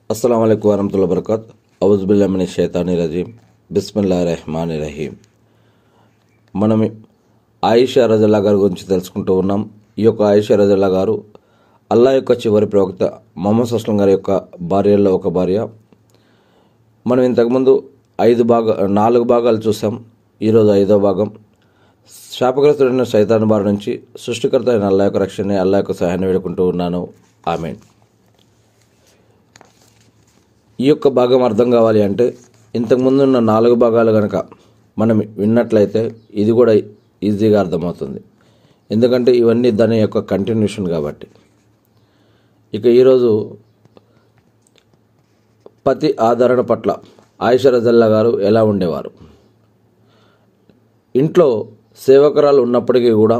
అస్సలం అయికు వరహతుల్లా బరకత్ అవుజుబుల్లామిని షైతాని రజీం బిస్మిల్లా రెహమాన్ రహీం మనం ఆయిషా రజల్లా గారి గురించి తెలుసుకుంటూ ఉన్నాం ఈ యొక్క ఆయిషా రజల్లా గారు అల్లా యొక్క చివరి ప్రవక్త మొహమ్మద్ అస్లం గారి యొక్క భార్యల్లో ఒక భార్య మనం ఇంతకుముందు ఐదు భాగ నాలుగు భాగాలు చూసాం ఈరోజు ఐదో భాగం శాపగ్రస్తుడైన సైతాన్ బారి నుంచి సృష్టికర్త అయిన అల్లా యొక్క రక్షణని అల్లా యొక్క సహాయాన్ని వేడుకుంటూ ఉన్నాను ఆమెన్ ఈ యొక్క భాగం అర్థం కావాలి అంటే ఇంతకుముందు ఉన్న నాలుగు భాగాలు కనుక మనం విన్నట్లయితే ఇది కూడా ఈజీగా అర్థమవుతుంది ఎందుకంటే ఇవన్నీ దాని యొక్క కంటిన్యూషన్ కాబట్టి ఇక ఈరోజు పతి ఆదరణ పట్ల ఆయిషా రజల్లా గారు ఎలా ఉండేవారు ఇంట్లో సేవకురాలు ఉన్నప్పటికీ కూడా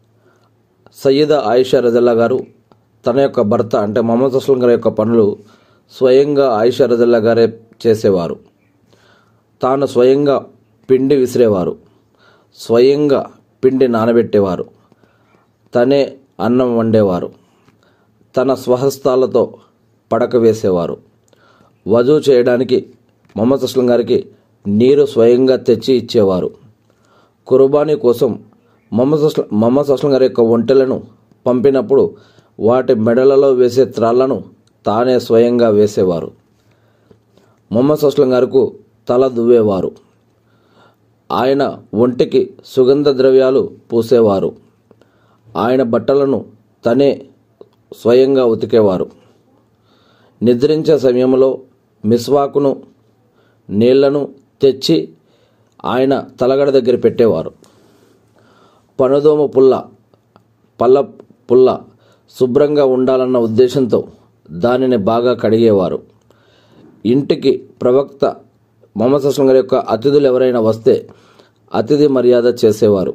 సయ్యద ఆయిషా రజల్లా గారు తన యొక్క భర్త అంటే మొహమ్మద్ అస్లం గారి యొక్క పనులు స్వయంగా ఆయిషా రజల్లా గారే చేసేవారు తాను స్వయంగా పిండి విసిరేవారు స్వయంగా పిండి నానబెట్టేవారు తనే అన్నం వండేవారు తన స్వహస్తాలతో పడక వేసేవారు వజూ చేయడానికి మొహమ్మద్ అస్లం గారికి నీరు స్వయంగా తెచ్చి ఇచ్చేవారు కుర్బానీ కోసం మొహమ్మద్ అస్లం మొహమ్మద్ అస్లం గారి యొక్క ఒంటెలను పంపినప్పుడు వాటి మెడలలో వేసే త్రాళ్లను తానే స్వయంగా వేసేవారు మొహమ్మద్ అస్లం గారికి తల దువ్వేవారు ఆయన ఒంటికి సుగంధ ద్రవ్యాలు పూసేవారు ఆయన బట్టలను తనే స్వయంగా ఉతికేవారు నిద్రించే సమయంలో మిస్వాకును నీళ్లను తెచ్చి ఆయన తలగడ దగ్గర పెట్టేవారు పనుదోమ పుల్ల పల్ల పుల్ల శుభ్రంగా ఉండాలన్న ఉద్దేశంతో దానిని బాగా కడిగేవారు ఇంటికి ప్రవక్త మొహమ్మద్ అస్లం గారి యొక్క అతిథులు ఎవరైనా వస్తే అతిథి మర్యాద చేసేవారు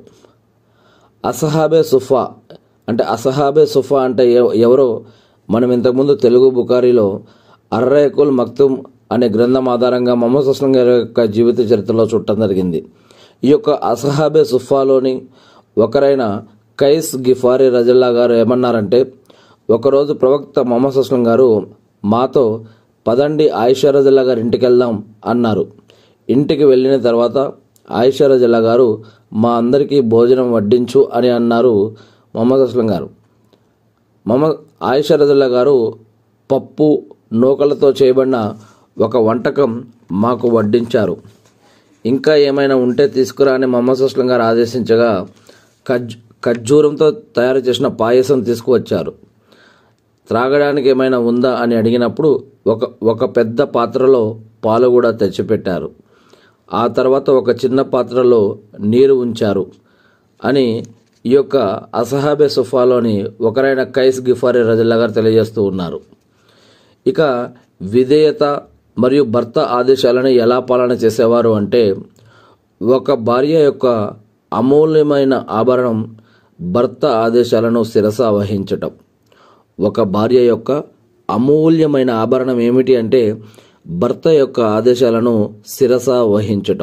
అసహాబే సుఫా అంటే అసహాబే సుఫా అంటే ఎవ- ఎవరో మనం ఇంతకుముందు తెలుగు బుకారీలో అర్రేకుల్ మక్తుమ్ అనే గ్రంథం ఆధారంగా మొహమ్మద్ అస్లం గారి యొక్క జీవిత చరిత్రలో చూడటం జరిగింది ఈ యొక్క అసహాబే సుఫాలోని ఒకరైన కైస్ గిఫారి రజల్లా గారు ఏమన్నారంటే ఒకరోజు ప్రవక్త మొహమ్మద్ అస్లం గారు మాతో పదండి ఆయిషా రజల్లా గారి ఇంటికి వెళ్దాం అన్నారు ఇంటికి వెళ్ళిన తర్వాత ఆయిషా రజల్లా గారు మా అందరికీ భోజనం వడ్డించు అని అన్నారు మొహమ్మద్ అస్లం గారు మొహమ్మద్ ఆయిషా రజల్లా గారు పప్పు నూకలతో చేయబడిన ఒక వంటకం మాకు వడ్డించారు ఇంకా ఏమైనా ఉంటే తీసుకురా అని మొహమ్మద్ అస్లం గారు ఆదేశించగా ఖజ్ ఖర్జూరంతో తయారు చేసిన పాయసం తీసుకువచ్చారు త్రాగడానికి ఏమైనా ఉందా అని అడిగినప్పుడు ఒక ఒక పెద్ద పాత్రలో పాలు కూడా తెచ్చిపెట్టారు ఆ తర్వాత ఒక చిన్న పాత్రలో నీరు ఉంచారు అని ఈ యొక్క అసహాబే సుఫాలోని ఒకరైన కైస్ గిఫారీ రజల్లా గారు తెలియజేస్తూ ఉన్నారు ఇక విధేయత మరియు భర్త ఆదేశాలను ఎలా పాలన చేసేవారు అంటే ఒక భార్య యొక్క అమూల్యమైన ఆభరణం భర్త ఆదేశాలను శిరస వహించటం ఒక భార్య యొక్క అమూల్యమైన ఆభరణం ఏమిటి అంటే భర్త యొక్క ఆదేశాలను శిరస వహించటం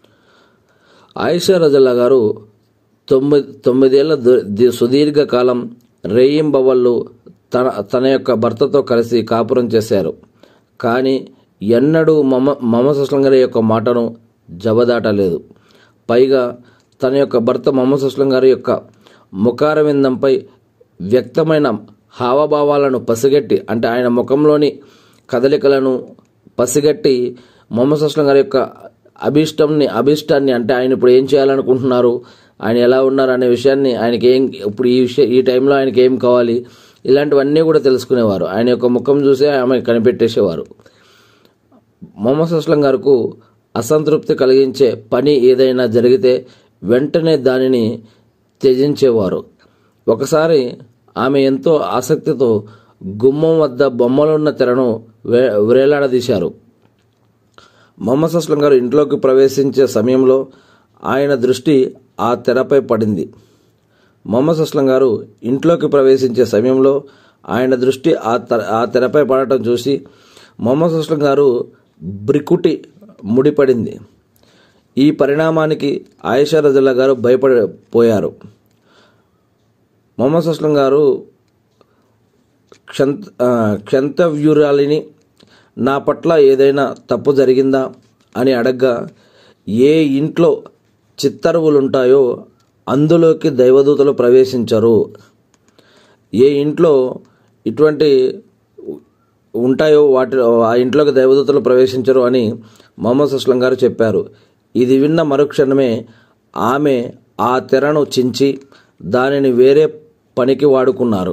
ఆయిషా రజల్లా గారు తొమ్మిది తొమ్మిదేళ్ల దు- ది- సుదీర్ఘ కాలం రేయింబవళ్ళు తన తన యొక్క భర్తతో కలిసి కాపురం చేశారు కానీ ఎన్నడూ మమ మొహమ్మద్ అస్లం గారి యొక్క మాటను జబదాటలేదు పైగా తన యొక్క భర్త మొహమ్మద్ అస్లం గారి యొక్క ముఖారవిందంపై వ్యక్తమైన హావభావాలను పసిగట్టి అంటే ఆయన ముఖంలోని కదలికలను పసిగట్టి మొహమ్మద్ అస్లం గారి యొక్క అభిష్టంని అభిష్టాన్ని అంటే ఆయన ఇప్పుడు ఏం చేయాలనుకుంటున్నారు ఆయన ఎలా ఉన్నారు అనే విషయాన్ని ఆయనకి ఏం ఇప్పుడు ఈ విషయం ఈ టైంలో ఆయనకి ఏం కావాలి ఇలాంటివన్నీ కూడా తెలుసుకునేవారు ఆయన యొక్క ముఖం చూసి ఆమె కనిపెట్టేసేవారు మొహమ్మద్ అస్లం గారికి అసంతృప్తి కలిగించే పని ఏదైనా జరిగితే వెంటనే దానిని త్యజించేవారు ఒకసారి ఆమె ఎంతో ఆసక్తితో గుమ్మం వద్ద బొమ్మలున్న తెరను వే వేలాడదీశారు మొహమ్మద్ అస్లం గారు ఇంట్లోకి ప్రవేశించే సమయంలో ఆయన దృష్టి ఆ తెరపై పడింది మొహమ్మద్ అస్లం గారు ఇంట్లోకి ప్రవేశించే సమయంలో ఆయన దృష్టి ఆ తెర ఆ తెరపై పడటం చూసి మొహమ్మద్ అస్లం గారు బ్రికుటి ముడిపడింది ఈ పరిణామానికి ఆయిషా రజల్లా గారు భయపడిపోయారు మొహమ్మద్ అస్లం గారు క్షంత ఆ, క్షంతవ్యురాలిని నా పట్ల ఏదైనా తప్పు జరిగిందా అని అడగ్గా ఏ ఇంట్లో చిత్తరువులుంటాయో అందులోకి దైవదూతలు ప్రవేశించరు ఏ ఇంట్లో ఇటువంటి ఉంటాయో వాటి ఆ ఇంట్లోకి దైవదూతలు ప్రవేశించరు అని మొహమ్మద్ అస్లం గారు చెప్పారు ఇది విన్న మరుక్షణమే ఆమె ఆ తెరను చించి దానిని వేరే పనికి వాడుకున్నారు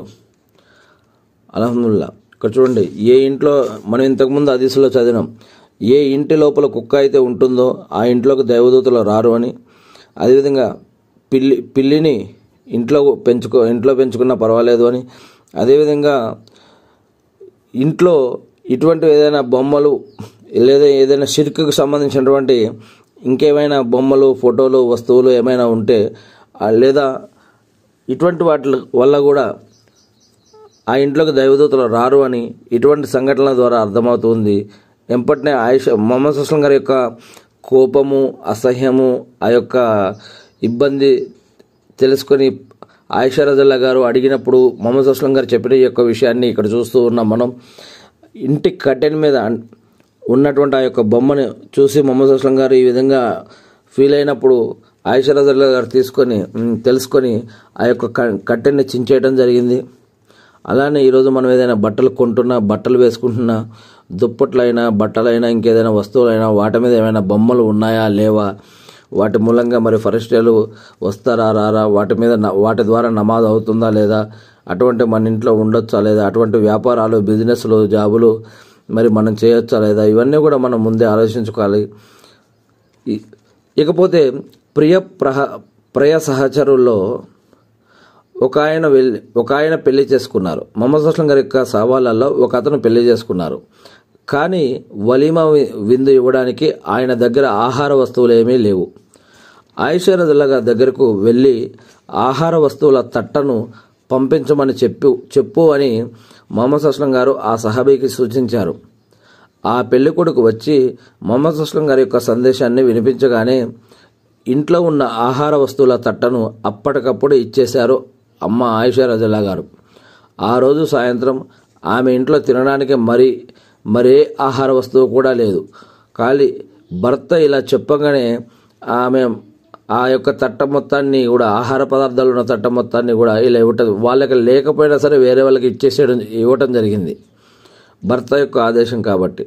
అలహముల్లా ఇక్కడ చూడండి ఏ ఇంట్లో మనం ఇంతకుముందు అదిసులో చదివినాం ఏ ఇంటి లోపల కుక్క అయితే ఉంటుందో ఆ ఇంట్లోకి దైవదూతలు రారు అని అదేవిధంగా పిల్లి పిల్లిని ఇంట్లో పెంచుకో ఇంట్లో పెంచుకున్నా పర్వాలేదు అని అదేవిధంగా ఇంట్లో ఇటువంటి ఏదైనా బొమ్మలు లేదా ఏదైనా షిర్కుకు సంబంధించినటువంటి ఇంకేమైనా బొమ్మలు ఫోటోలు వస్తువులు ఏమైనా ఉంటే ఆ లేదా ఇటువంటి వాటి వల్ల కూడా ఆ ఇంట్లోకి దైవదూతలు రారు అని ఇటువంటి సంఘటనల ద్వారా అర్థమవుతుంది ఎంపటినే ఆయుష మొహమ్మద్ సుస్లం గారి యొక్క కోపము అసహ్యము ఆ యొక్క ఇబ్బంది తెలుసుకొని ఆయిషా రజల్లా గారు అడిగినప్పుడు మొహమ్మద్ అస్లం గారు చెప్పిన ఈ యొక్క విషయాన్ని ఇక్కడ చూస్తూ ఉన్నాం మనం ఇంటి కట్టెన్ మీద అన్- ఉన్నటువంటి ఆ యొక్క బొమ్మను చూసి మొహమ్మద్ అస్లం గారు ఈ విధంగా ఫీల్ అయినప్పుడు ఆయిషా రజల్లా గారు తీసుకొని ఉమ్, తెలుసుకొని ఆ యొక్క క- కట్టెని చించేయడం జరిగింది అలానే ఈరోజు మనం ఏదైనా బట్టలు కొంటున్నా బట్టలు వేసుకుంటున్నా దుప్పట్లైనా బట్టలైనా ఇంకేదైనా వస్తువులైనా వాటి మీద ఏమైనా బొమ్మలు ఉన్నాయా లేవా వాటి మూలంగా మరి ఫరెస్టర్లు వస్తారా రారా వాటి మీద న- వాటి ద్వారా నమాజ్ అవుతుందా లేదా అటువంటి మన ఇంట్లో ఉండొచ్చా లేదా అటువంటి వ్యాపారాలు బిజినెస్లు జాబులు మరి మనం చేయొచ్చా లేదా ఇవన్నీ కూడా మనం ముందే ఆలోచించుకోవాలి ఇ- ఇకపోతే ప్రియ ప్రహ ప్రియ సహచరుల్లో ఒక ఆయన వెళ్ళి ఒక ఆయన పెళ్లి చేసుకున్నారు మొహమ్మద్ అస్లం గారి యొక్క సవాళ్ళల్లో ఒక అతను పెళ్లి చేసుకున్నారు కానీ వలీమా వి- విందు ఇవ్వడానికి ఆయన దగ్గర ఆహార వస్తువులు ఏమీ లేవు ఆయిషా రజల్లా గారి దగ్గరకు వెళ్ళి ఆహార వస్తువుల తట్టను పంపించమని చెప్పు చెప్పు అని మొహమ్మద్ అస్లం గారు ఆ సహాబీకి సూచించారు ఆ పెళ్లి కొడుకు వచ్చి మొహమ్మద్ అస్లం గారి యొక్క సందేశాన్ని వినిపించగానే ఇంట్లో ఉన్న ఆహార వస్తువుల తట్టను అప్పటికప్పుడు ఇచ్చేశారు అమ్మ ఆయిషా రజల్లా గారు ఆ రోజు సాయంత్రం ఆమె ఇంట్లో తినడానికి మరి మరే ఆహార వస్తువు కూడా లేదు ఖాళీ భర్త ఇలా చెప్పగానే ఆమె ఆ యొక్క తట్ట మొత్తాన్ని కూడా ఆహార పదార్థాలు ఉన్న తట్ట మొత్తాన్ని కూడా ఇలా ఇవ్వటం వాళ్ళకి లేకపోయినా సరే వేరే వాళ్ళకి ఇచ్చేసేయడం ఇవ్వటం జరిగింది భర్త యొక్క ఆదేశం కాబట్టి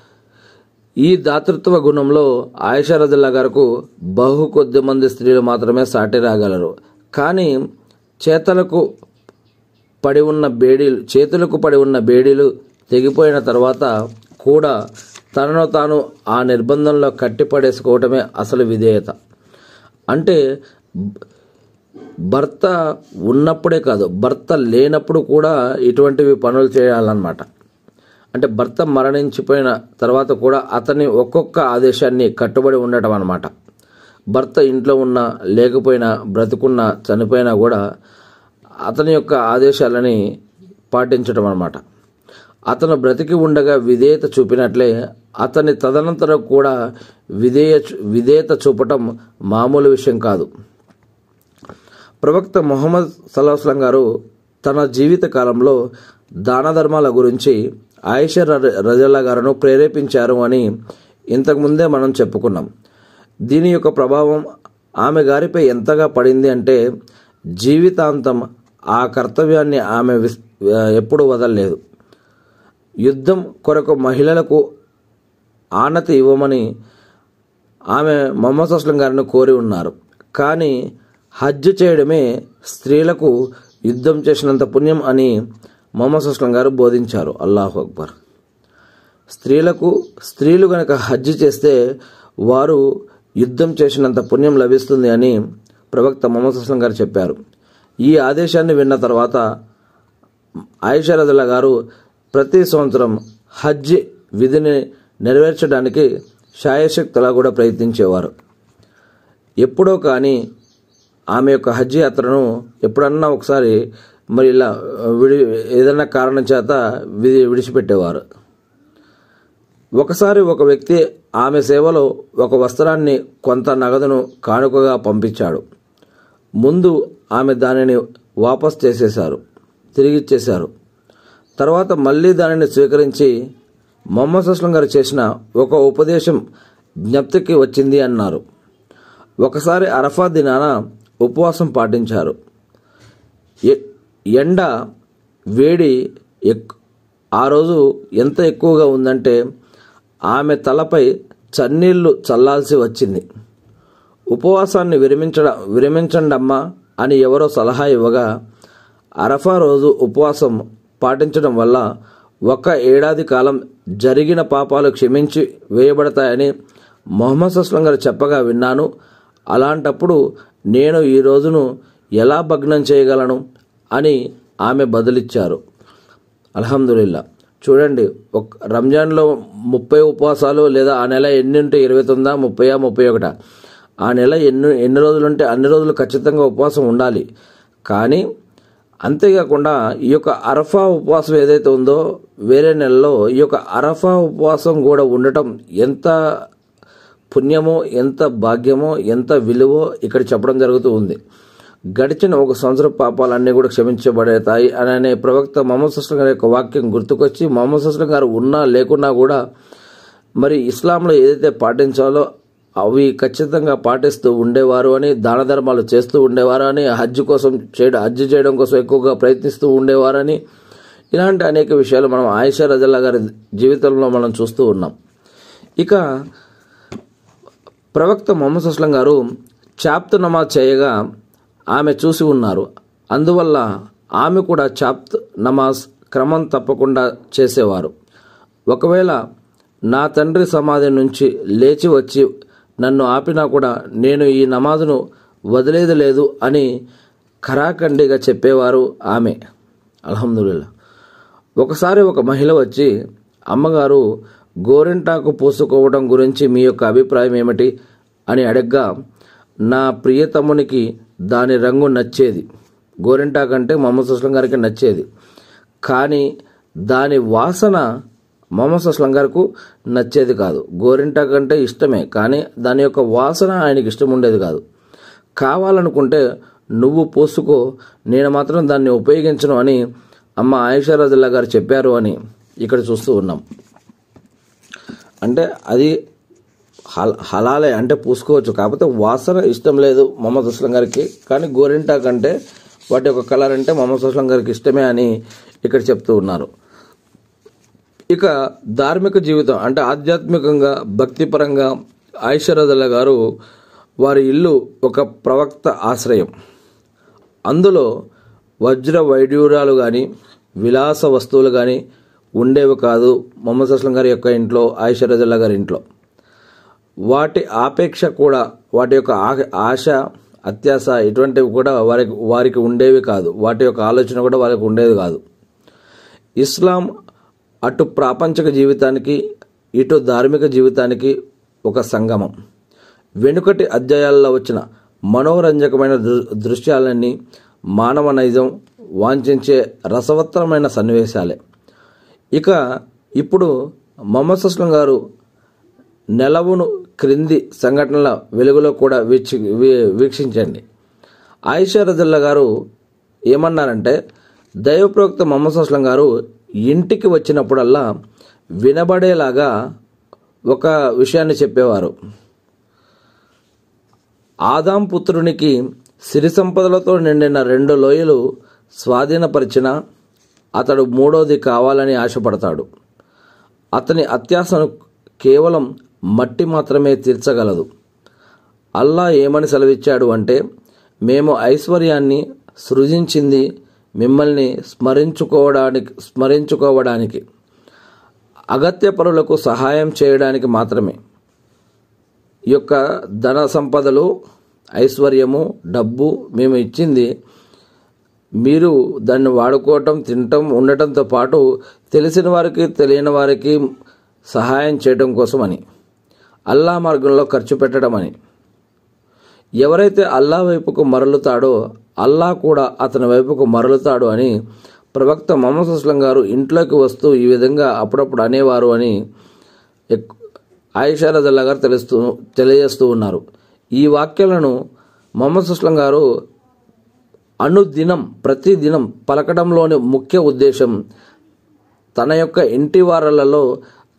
ఈ దాతృత్వ గుణంలో ఆయిషా రజల్లా గారికి బహు కొద్ది మంది స్త్రీలు మాత్రమే సాటి రాగలరు కానీ చేతలకు పడి ఉన్న బేడీలు చేతులకు పడి ఉన్న బేడీలు తెగిపోయిన తర్వాత కూడా తనను తాను ఆ నిర్బంధంలో కట్టిపడేసుకోవటమే అసలు విధేయత అంటే భర్త ఉన్నప్పుడే కాదు భర్త లేనప్పుడు కూడా ఇటువంటివి పనులు చేయాలన్నమాట అంటే భర్త మరణించిపోయిన తర్వాత కూడా అతని ఒక్కొక్క ఆదేశాన్ని కట్టుబడి ఉండటం అన్నమాట భర్త ఇంట్లో ఉన్నా లేకపోయినా బ్రతుకున్నా చనిపోయినా కూడా అతని యొక్క ఆదేశాలని పాటించడం అన్నమాట అతను బ్రతికి ఉండగా విధేయత చూపినట్లే అతని తదనంతరం కూడా విధేయ విధేయత చూపటం మామూలు విషయం కాదు ప్రవక్త మొహమ్మద్ సల్లాహస్లం గారు తన జీవిత కాలంలో దాన ధర్మాల గురించి ఆయిషా ర- రజల్లా గారును ప్రేరేపించారు అని ఇంతకుముందే మనం చెప్పుకున్నాం దీని యొక్క ప్రభావం ఆమె గారిపై ఎంతగా పడింది అంటే జీవితాంతం ఆ కర్తవ్యాన్ని ఆమె విస్ ఎప్పుడూ వదలలేదు యుద్ధం కొరకు మహిళలకు ఆనతి ఇవ్వమని ఆమె మొహమ్మద్ అస్లం గారిని కోరి ఉన్నారు కానీ హజ్ చేయడమే స్త్రీలకు యుద్ధం చేసినంత పుణ్యం అని మొహమ్మద్ అస్లం గారు బోధించారు అల్లాహు అక్బర్ స్త్రీలకు స్త్రీలు గనక హజ్ చేస్తే వారు యుద్ధం చేసినంత పుణ్యం లభిస్తుంది అని ప్రవక్త మొహమ్మద్ అస్లం గారు చెప్పారు ఈ ఆదేశాన్ని విన్న తర్వాత ఆయిషా రజల్లా గారు ప్రతి సంవత్సరం హజ్ విధిని నెరవేర్చడానికి శాయశక్తులా కూడా ప్రయత్నించేవారు ఎప్పుడో కానీ ఆమె యొక్క హజ్ యాత్రను ఎప్పుడన్నా ఒకసారి మరి ఇలా విడి ఏదైనా కారణం చేత విధి విడిచిపెట్టేవారు ఒకసారి ఒక వ్యక్తి ఆమె సేవలో ఒక వస్త్రాన్ని కొంత నగదును కానుకగా పంపించాడు ముందు ఆమె దానిని వాపస్ చేసేశారు తిరిగిచ్చేశారు తర్వాత మళ్ళీ దానిని స్వీకరించి మొహమ్మద్ అస్లం గారు చేసిన ఒక ఉపదేశం జ్ఞప్తికి వచ్చింది అన్నారు ఒకసారి అరఫా దినాన ఉపవాసం పాటించారు ఎ- ఎండ వేడి ఎక్ ఆ రోజు ఎంత ఎక్కువగా ఉందంటే ఆమె తలపై చన్నీళ్లు చల్లాల్సి వచ్చింది ఉపవాసాన్ని విరమించడ విరమించండమ్మా అని ఎవరో సలహా ఇవ్వగా అరఫా రోజు ఉపవాసం పాటించడం వల్ల ఒక ఏడాది కాలం జరిగిన పాపాలు క్షమించి వేయబడతాయని మొహమ్మద్ అస్లం గారు చెప్పగా విన్నాను అలాంటప్పుడు నేను ఈ రోజును ఎలా భగ్నం చేయగలను అని ఆమె బదులిచ్చారు అల్హమ్దుల్లా చూడండి ఒక రంజాన్లో ముప్పై ఉపవాసాలు లేదా ఆ నెల ఎన్ని ఉంటే ఇరవై తొమ్మిదా ముప్పయా ముప్పై ఒకటా ఆ నెల ఎన్ని ఎన్ని రోజులు ఉంటే అన్ని రోజులు ఖచ్చితంగా ఉపవాసం ఉండాలి కానీ అంతేకాకుండా ఈ యొక్క అరఫా ఉపవాసం ఏదైతే ఉందో వేరే నెలలో ఈ యొక్క అరఫా ఉపవాసం కూడా ఉండటం ఎంత పుణ్యమో ఎంత భాగ్యమో ఎంత విలువో ఇక్కడ చెప్పడం జరుగుతూ ఉంది గడిచిన ఒక సంవత్సరం పాపాలన్నీ కూడా క్షమించబడతాయి అని అనే ప్రవక్త మొహమ్మద్ సుస్లం గారి యొక్క వాక్యం గుర్తుకొచ్చి మొహమ్మద్ సుస్లం గారు ఉన్నా లేకున్నా కూడా మరి ఇస్లాంలో ఏదైతే పాటించాలో అవి ఖచ్చితంగా పాటిస్తూ ఉండేవారు అని దాన ధర్మాలు చేస్తూ ఉండేవారు అని హజ్ కోసం చేయడం హజ్ చేయడం కోసం ఎక్కువగా ప్రయత్నిస్తూ ఉండేవారని ఇలాంటి అనేక విషయాలు మనం ఆయిషా రజల్లా గారి జీవితంలో మనం చూస్తూ ఉన్నాం ఇక ప్రవక్త మొహమ్మద్ అస్లం గారు చాప్త్ నమాజ్ చేయగా ఆమె చూసి ఉన్నారు అందువల్ల ఆమె కూడా చాప్త్ నమాజ్ క్రమం తప్పకుండా చేసేవారు ఒకవేళ నా తండ్రి సమాధి నుంచి లేచి వచ్చి నన్ను ఆపినా కూడా నేను ఈ నమాజును వదిలేది లేదు అని ఖరాఖండిగా చెప్పేవారు ఆమె అల్హమ్దుల్లా ఒకసారి ఒక మహిళ వచ్చి అమ్మగారు గోరింటాకు పూసుకోవడం గురించి మీ యొక్క అభిప్రాయం ఏమిటి అని అడగ్గా నా ప్రియతమునికి దాని రంగు నచ్చేది గోరింటాకు అంటే మొహమ్మద్ సుస్లం గారికి నచ్చేది కానీ దాని వాసన మొహమ్మద్ సుస్లం గారికి నచ్చేది కాదు గోరింటాకు అంటే ఇష్టమే కానీ దాని యొక్క వాసన ఆయనకి ఇష్టం ఉండేది కాదు కావాలనుకుంటే నువ్వు పోసుకో నేను మాత్రం దాన్ని ఉపయోగించను అని అమ్మ ఆయిషా రజల్లా గారు చెప్పారు అని ఇక్కడ చూస్తూ ఉన్నాం అంటే అది హల్ హలాలే అంటే పూసుకోవచ్చు కాకపోతే వాసన ఇష్టం లేదు మొహమ్మద్ అస్లం గారికి కానీ గోరింటాక్ అంటే వాటి యొక్క కలర్ అంటే మొహమ్మద్ అస్లం గారికి ఇష్టమే అని ఇక్కడ చెప్తూ ఉన్నారు ఇక ధార్మిక జీవితం అంటే ఆధ్యాత్మికంగా భక్తిపరంగా ఆయిషరదల్ల గారు వారి ఇల్లు ఒక ప్రవక్త ఆశ్రయం అందులో వజ్ర వైడ్యూరాలు కానీ విలాస వస్తువులు కానీ ఉండేవి కాదు మొహమ్మద్ అస్లం గారి యొక్క ఇంట్లో ఆయిషరదల్లా గారి ఇంట్లో వాటి ఆపేక్ష కూడా వాటి యొక్క ఆ- ఆశ అత్యాశ ఇటువంటివి కూడా వారికి వారికి ఉండేవి కాదు వాటి యొక్క ఆలోచన కూడా వారికి ఉండేది కాదు ఇస్లాం అటు ప్రాపంచిక జీవితానికి ఇటు ధార్మిక జీవితానికి ఒక సంగమం వెనుకటి అధ్యాయాల్లో వచ్చిన మనోరంజకమైన దృ- దృశ్యాలన్నీ మానవ నైజం వాంఛించే రసవత్తరమైన సన్నివేశాలే ఇక ఇప్పుడు మొహమ్మద్ అస్లం గారు నెలవును క్రింది సంఘటనల వెలుగులో కూడా వీక్షి వీ- వీక్షించండి ఆయిషా రజల్లా గారు ఏమన్నారంటే దైవప్రవక్త మొహమ్మద్ అస్లం గారు ఇంటికి వచ్చినప్పుడల్లా వినబడేలాగా ఒక విషయాన్ని చెప్పేవారు ఆదాం పుత్రునికి సిరి సంపదలతో నిండిన రెండు లోయలు స్వాధీనపరిచిన అతడు మూడోది కావాలని ఆశపడతాడు అతని అత్యాశను కేవలం మట్టి మాత్రమే తీర్చగలదు అల్లా ఏమని సెలవిచ్చాడు అంటే మేము ఐశ్వర్యాన్ని సృజించింది మిమ్మల్ని స్మరించుకోవడానికి స్మరించుకోవడానికి అగత్య పరులకు సహాయం చేయడానికి మాత్రమే ఈ యొక్క ధన సంపదలు ఐశ్వర్యము డబ్బు మేము ఇచ్చింది మీరు దాన్ని వాడుకోవటం తినటం ఉండటంతో పాటు తెలిసిన వారికి తెలియని వారికి సహాయం చేయడం కోసమని అల్లా మార్గంలో ఖర్చు పెట్టడం అని ఎవరైతే అల్లా వైపుకు మరలుతాడో అల్లా కూడా అతని వైపుకు మరలుతాడు అని ప్రవక్త మొహమ్మద్ అస్లం గారు ఇంట్లోకి వస్తూ ఈ విధంగా అప్పుడప్పుడు అనేవారు అని ఎక్- ఆయిషా రజల్లా గారు తెలుస్తూ తెలియజేస్తూ ఉన్నారు ఈ వాక్యాలను మొహమ్మద్ అస్లం గారు అనుదినం ప్రతిదినం పలకడంలోని ముఖ్య ఉద్దేశం తన యొక్క ఇంటి వారలలో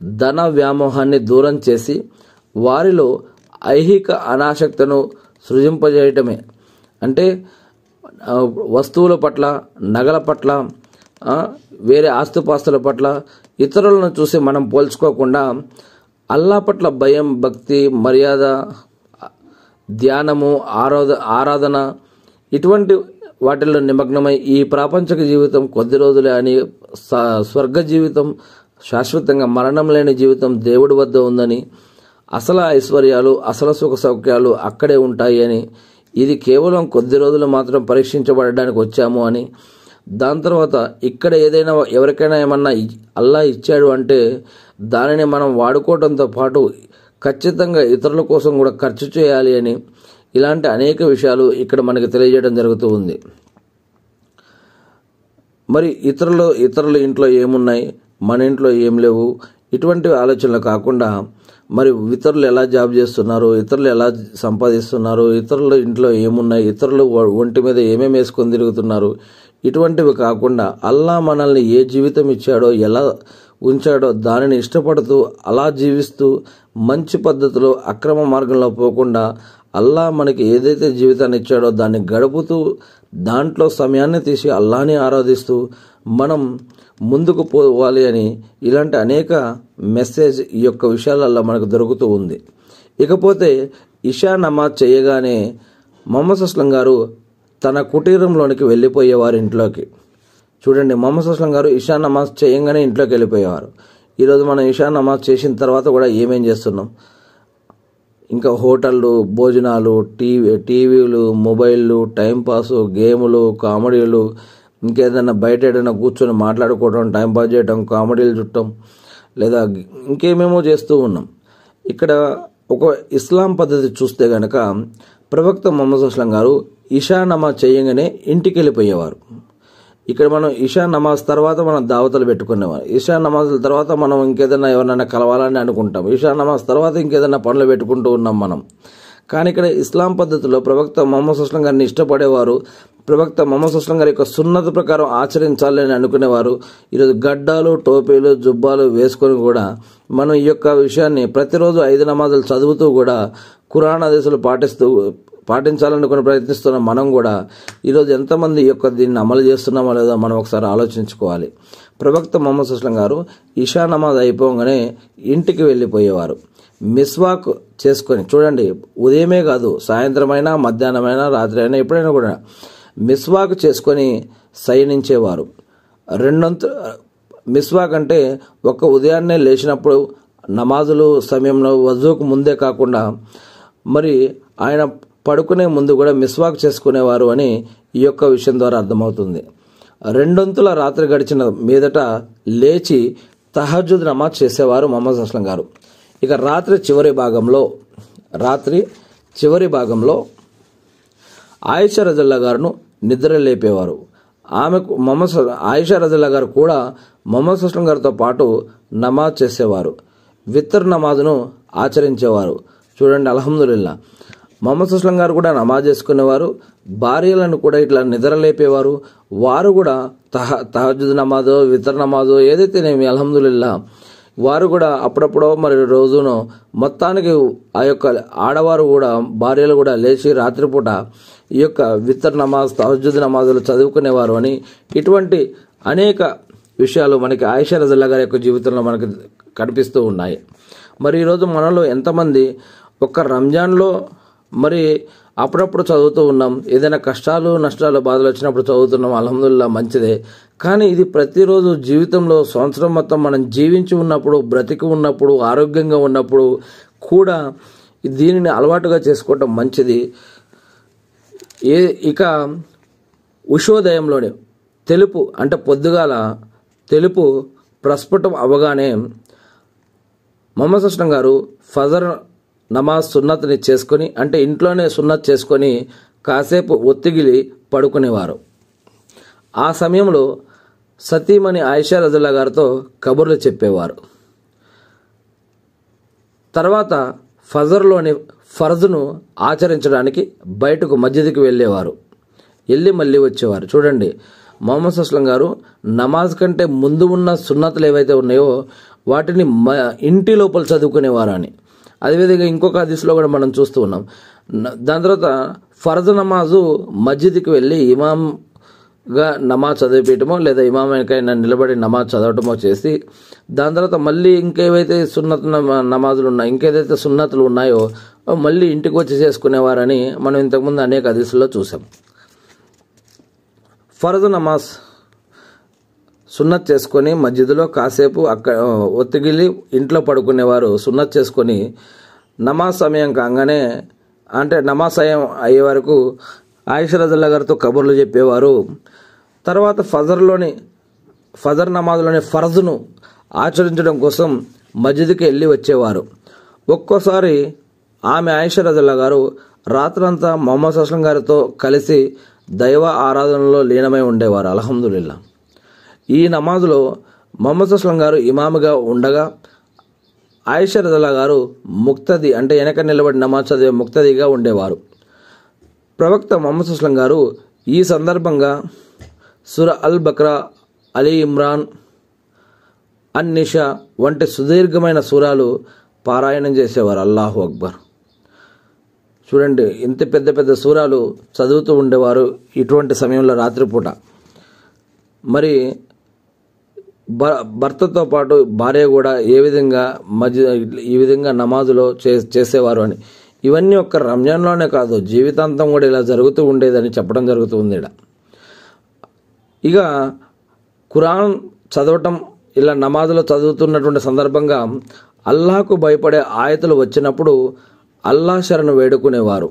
ధన వ్యామోహాన్ని దూరం చేసి వారిలో ఐహిక అనాసక్తను సృజింపజేయటమే అంటే ఆ, వస్తువుల పట్ల నగల పట్ల ఆ, వేరే ఆస్తుపాస్తుల పట్ల ఇతరులను చూసి మనం పోల్చుకోకుండా అల్లా పట్ల భయం భక్తి మర్యాద ధ్యానము ఆరాధ ఆరాధన ఇటువంటి వాటిల్లో నిమగ్నమై ఈ ప్రాపంచిక జీవితం కొద్ది రోజులే అని స- స్వర్గ జీవితం శాశ్వతంగా మరణం లేని జీవితం దేవుడి వద్ద ఉందని అసలు ఐశ్వర్యాలు అసలు సుఖ సౌఖ్యాలు అక్కడే ఉంటాయి అని ఇది కేవలం కొద్ది రోజులు మాత్రం పరీక్షించబడడానికి వచ్చాము అని దాని తర్వాత ఇక్కడ ఏదైనా ఎవరికైనా ఏమన్నా ఇ- అల్లా ఇచ్చాడు అంటే దానిని మనం వాడుకోవడంతో పాటు ఖచ్చితంగా ఇతరుల కోసం కూడా ఖర్చు చేయాలి అని ఇలాంటి అనేక విషయాలు ఇక్కడ మనకి తెలియజేయడం జరుగుతూ ఉంది మరి ఇతరులు ఇతరుల ఇంట్లో ఏమున్నాయి మన ఇంట్లో ఏం లేవు ఇటువంటి ఆలోచనలు కాకుండా మరి ఇతరులు ఎలా జాబ్ చేస్తున్నారు ఇతరులు ఎలా సంపాదిస్తున్నారు ఇతరుల ఇంట్లో ఏమున్నాయి ఇతరులు ఒ- ఒంటి మీద ఏమేమి వేసుకొని తిరుగుతున్నారు ఇటువంటివి కాకుండా అల్లా మనల్ని ఏ జీవితం ఇచ్చాడో ఎలా ఉంచాడో దానిని ఇష్టపడుతూ అలా జీవిస్తూ మంచి పద్ధతిలో అక్రమ మార్గంలో పోకుండా అల్లా మనకి ఏదైతే జీవితాన్ని ఇచ్చాడో దాన్ని గడుపుతూ దాంట్లో సమయాన్ని తీసి అల్లాని ఆరాధిస్తూ మనం ముందుకు పోవాలి అని ఇలాంటి అనేక మెసేజ్ ఈ యొక్క విషయాలలో మనకు దొరుకుతూ ఉంది ఇకపోతే ఇషా నమాజ్ చేయగానే మొహమ్మద్ అస్లం గారు తన కుటీరంలోనికి వెళ్ళిపోయేవారు ఇంట్లోకి చూడండి మొహమ్మద్ అస్లం గారు ఇషా నమాజ్ చేయంగానే ఇంట్లోకి వెళ్ళిపోయేవారు ఈరోజు మనం ఇషా నమాజ్ చేసిన తర్వాత కూడా ఏమేం చేస్తున్నాం ఇంకా హోటళ్ళు భోజనాలు టీవీ టీవీలు మొబైళ్ళు టైంపాస్ గేములు కామెడీలు ఇంకేదైనా బయట ఏదైనా కూర్చొని మాట్లాడుకోవడం టైంపాస్ చేయడం కామెడీలు చుట్టం లేదా ఇంకేమేమో చేస్తూ ఉన్నాం ఇక్కడ ఒక ఇస్లాం పద్ధతి చూస్తే గనక ప్రవక్త మొహమ్మద్ అస్లం గారు ఇషా నమాజ్ చేయగానే ఇంటికి వెళ్ళిపోయేవారు ఇక్కడ మనం ఇషా నమాజ్ తర్వాత మనం దావతలు పెట్టుకునేవారు ఇషా నమాజ్ తర్వాత మనం ఇంకేదైనా ఎవరినైనా కలవాలని అనుకుంటాం ఇషా నమాజ్ తర్వాత ఇంకేదైనా పనులు పెట్టుకుంటూ ఉన్నాం మనం కానీ ఇక్కడ ఇస్లాం పద్ధతిలో ప్రవక్త మొహమ్మద్ సుస్లం గారిని ఇష్టపడేవారు ప్రవక్త మొహమ్మద్ సుస్లం గారి యొక్క సున్నత ప్రకారం ఆచరించాలని అనుకునేవారు ఈరోజు గడ్డాలు టోపీలు జుబ్బాలు వేసుకొని కూడా మనం ఈ యొక్క విషయాన్ని ప్రతిరోజు ఐదు నమాజులు చదువుతూ కూడా ఖురాన్ ఆదేశాలు పాటిస్తూ పాటించాలనుకుని ప్రయత్నిస్తున్న మనం కూడా ఈరోజు ఎంతమంది ఈ యొక్క దీన్ని అమలు చేస్తున్నామో లేదో మనం ఒకసారి ఆలోచించుకోవాలి ప్రవక్త మొహమ్మద్ సుస్లం గారు ఇషా నమాజ్ అయిపోగానే ఇంటికి వెళ్ళిపోయేవారు మిస్వాక్ చేసుకొని చూడండి ఉదయమే కాదు సాయంత్రమైనా మధ్యాహ్నమైనా రాత్రి అయినా ఎప్పుడైనా కూడా మిస్వాక్ చేసుకొని శయనించేవారు రెండొంతు మిస్వాక్ అంటే ఒక్క ఉదయాన్నే లేచినప్పుడు నమాజులు సమయంలో వజూకు ముందే కాకుండా మరి ఆయన పడుకునే ముందు కూడా మిస్వాక్ చేసుకునేవారు అని ఈ యొక్క విషయం ద్వారా అర్థమవుతుంది రెండొంతుల రాత్రి గడిచిన మీదట లేచి తహజుద్ నమాజ్ చేసేవారు మొహమ్మద్ అస్లం గారు ఇక రాత్రి చివరి భాగంలో రాత్రి చివరి భాగంలో ఆయిషా రజల్లా గారును నిద్ర లేపేవారు ఆమెకు మొహమ్మద్ స- ఆయిషా రజల్లా గారు కూడా మొహమ్మద్ సుస్లం గారితో పాటు నమాజ్ చేసేవారు విత్తర్ నమాజ్ను ఆచరించేవారు చూడండి అల్హమ్దుల్లా మొహమ్మద్ సుస్లం గారు కూడా నమాజ్ చేసుకునేవారు భార్యలను కూడా ఇట్లా నిద్ర లేపేవారు వారు కూడా తహ తహజుద్ నమాజో వితర్ నమాజో ఏదైతేనేమి అల్హమ్దుల్లా వారు కూడా అప్పుడప్పుడో మరి రోజునో మొత్తానికి ఆ యొక్క ఆడవారు కూడా భార్యలు కూడా లేచి రాత్రిపూట ఈ యొక్క విత్తర్ నమాజ్ తహజుద్ నమాజులు చదువుకునేవారు అని ఇటువంటి అనేక విషయాలు మనకి ఆయిషా రజల్లా గారి యొక్క జీవితంలో మనకి కనిపిస్తూ ఉన్నాయి మరి ఈరోజు మనలో ఎంతమంది ఒక్క రంజాన్లో మరి అప్పుడప్పుడు చదువుతూ ఉన్నాం ఏదైనా కష్టాలు నష్టాలు బాధలు వచ్చినప్పుడు చదువుతున్నాం అల్హమ్దుల్లా మంచిదే కానీ ఇది ప్రతిరోజు జీవితంలో సంవత్సరం మొత్తం మనం జీవించి ఉన్నప్పుడు బ్రతికి ఉన్నప్పుడు ఆరోగ్యంగా ఉన్నప్పుడు కూడా దీనిని అలవాటుగా చేసుకోవటం మంచిది ఏ ఇక ఉషోదయంలోనే తెలుపు అంటే పొద్దుగాల తెలుపు ప్రస్ఫుటం అవగానే మొహమ్మద్ అస్లం గారు ఫజర్ నమాజ్ సున్నత్ని చేసుకొని అంటే ఇంట్లోనే సున్నత్ చేసుకొని కాసేపు ఒత్తిగిలి పడుకునేవారు ఆ సమయంలో సతీమణి ఆయిషా రజుల్లా గారితో కబుర్లు చెప్పేవారు తర్వాత ఫజర్లోని ఫర్జును ఆచరించడానికి బయటకు మస్జిద్కి వెళ్ళేవారు వెళ్ళి మళ్ళీ వచ్చేవారు చూడండి మొహమ్మద్ అస్లం గారు నమాజ్ కంటే ముందు ఉన్న సున్నతులు ఏవైతే ఉన్నాయో వాటిని మ ఇంటి లోపల చదువుకునేవారు అని అదేవిధంగా ఇంకొక హదీస్లో కూడా మనం చూస్తూ ఉన్నాం న- దాని తర్వాత ఫర్జ్ నమాజు మస్జిద్కి వెళ్ళి ఇమాంగా నమాజ్ చదివిపించడమో లేదా ఇమామైనా నిలబడి నమాజ్ చదవటమో చేసి దాని తర్వాత మళ్ళీ ఇంకేవైతే సున్నత్ నమ- నమాజులు ఉన్నాయో ఇంకేదైతే సున్నతులు ఉన్నాయో అవి మళ్ళీ ఇంటికి వచ్చి చేసుకునేవారని మనం ఇంతకుముందు అనేక హదీసుల్లో చూసాం ఫర్జ్ నమాజ్ సున్నత్ చేసుకొని మస్జిద్లో కాసేపు అక్కడ ఒత్తిగిలి ఇంట్లో పడుకునేవారు సున్నత్ చేసుకొని నమాజ్ సమయం కాగానే అంటే నమాజ్ సమయం అయ్యే వరకు ఆయిషరజల్లా గారితో కబుర్లు చెప్పేవారు తర్వాత ఫజర్లోని ఫజర్ నమాజ్లోని ఫర్జును ఆచరించడం కోసం మస్జిద్కి వెళ్ళి వచ్చేవారు ఒక్కోసారి ఆమె ఆయిషరజల్లా గారు రాత్రంతా మొహమ్మద్ అస్లం గారితో కలిసి దైవ ఆరాధనలో లీనమై ఉండేవారు అల్హమ్దులిల్లా ఈ నమాజులో మొహమ్మద్ అస్లం గారు ఇమాముగా ఉండగా ఆయిషరదల్లా గారు ముక్తది అంటే వెనక నిలబడి నమాజ్ చదివే ముక్తదిగా ఉండేవారు ప్రవక్త మొహమ్మద్ అస్లం గారు ఈ సందర్భంగా సుర అల్ బక్రా అలీ ఇమ్రాన్ అన్ నిషా వంటి సుదీర్ఘమైన సూరాలు పారాయణం చేసేవారు అల్లాహు అక్బర్ చూడండి ఇంత పెద్ద పెద్ద సూరాలు చదువుతూ ఉండేవారు ఇటువంటి సమయంలో రాత్రిపూట మరి భ- భర్తతో పాటు భార్య కూడా ఏ విధంగా మధ్య ఈ విధంగా నమాజులో చే చేసేవారు అని ఇవన్నీ ఒక్క రంజాన్లోనే కాదు జీవితాంతం కూడా ఇలా జరుగుతూ ఉండేదని చెప్పడం జరుగుతుంది ఈడ ఇక ఖురాన్ చదవటం ఇలా నమాజులో చదువుతున్నటువంటి సందర్భంగా అల్లాహకు భయపడే ఆయతలు వచ్చినప్పుడు అల్లా శరణు వేడుకునేవారు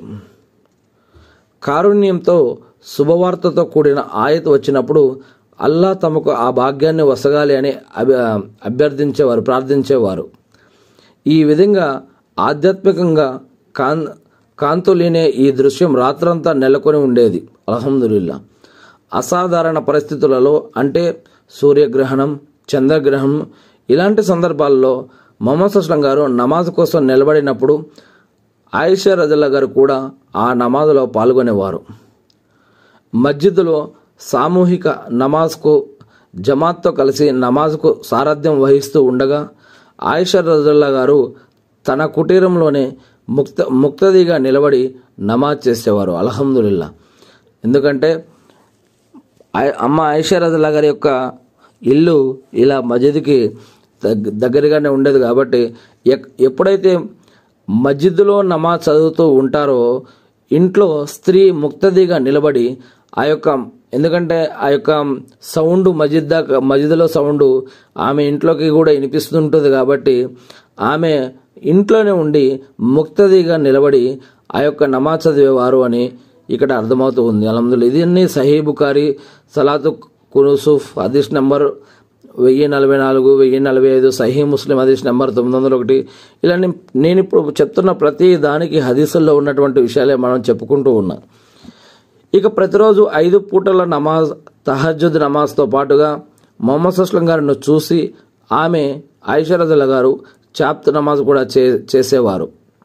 కారుణ్యంతో శుభవార్తతో కూడిన ఆయత వచ్చినప్పుడు అల్లా తమకు ఆ భాగ్యాన్ని వసగాలి అని అభి అభ్యర్థించేవారు ప్రార్థించేవారు ఈ విధంగా ఆధ్యాత్మికంగా కాన్ కాంతులీనే ఈ దృశ్యం రాత్రంతా నెలకొని ఉండేది అల్హమ్దులిల్లా అసాధారణ పరిస్థితులలో అంటే సూర్యగ్రహణం చంద్రగ్రహణం ఇలాంటి సందర్భాల్లో మొహమ్మద్ అస్లం గారు నమాజ్ కోసం నిలబడినప్పుడు ఆయిషా రజల్లా గారు కూడా ఆ నమాజ్లో పాల్గొనేవారు మస్జిద్లో సామూహిక నమాజ్కు జమాత్తో కలిసి నమాజ్కు సారథ్యం వహిస్తూ ఉండగా ఆయిషా రజల్లా గారు తన కుటీరంలోనే ముక్త ముక్తదిగా నిలబడి నమాజ్ చేసేవారు అల్హమ్దులిల్లా ఎందుకంటే ఆయ- అమ్మ ఆయిషా రజల్లా గారి యొక్క ఇల్లు ఇలా మస్జిద్కి దగ్గ- దగ్గరగానే ఉండేది కాబట్టి ఎక్- ఎప్పుడైతే మస్జిద్లో నమాజ్ చదువుతూ ఉంటారో ఇంట్లో స్త్రీ ముక్తదిగా నిలబడి ఆ యొక్క ఎందుకంటే ఆ యొక్క సౌండ్ మస్జిద్ దాకా మస్జిద్లో సౌండ్ ఆమె ఇంట్లోకి కూడా వినిపిస్తుంటుంది కాబట్టి ఆమె ఇంట్లోనే ఉండి ముక్తదిగా నిలబడి ఆ యొక్క నమాజ్ చదివేవారు అని ఇక్కడ అర్థమవుతూ ఉంది అలహమ్దుల్లా ఇది అన్ని సహీ బుకారి సలాతు కునుసూఫ్ హదీస్ నెంబర్ వెయ్యి నలభై నాలుగు వెయ్యి నలభై ఐదు సహీ ముస్లిం హదీస్ నెంబర్ తొమ్మిది వందల ఒకటి ఇలా నేను- నేను ఇప్పుడు చెప్తున్న ప్రతి దానికి హదీసుల్లో ఉన్నటువంటి విషయాలే మనం చెప్పుకుంటూ ఉన్నాం ఇక ప్రతిరోజు ఐదు పూటల నమాజ్ తహజుద్ నమాజ్తో పాటుగా మొహమ్మద్ అస్లం గారిని చూసి ఆమె ఐషరజల గారు చాప్త్ నమాజ్ కూడా చే చేసేవారు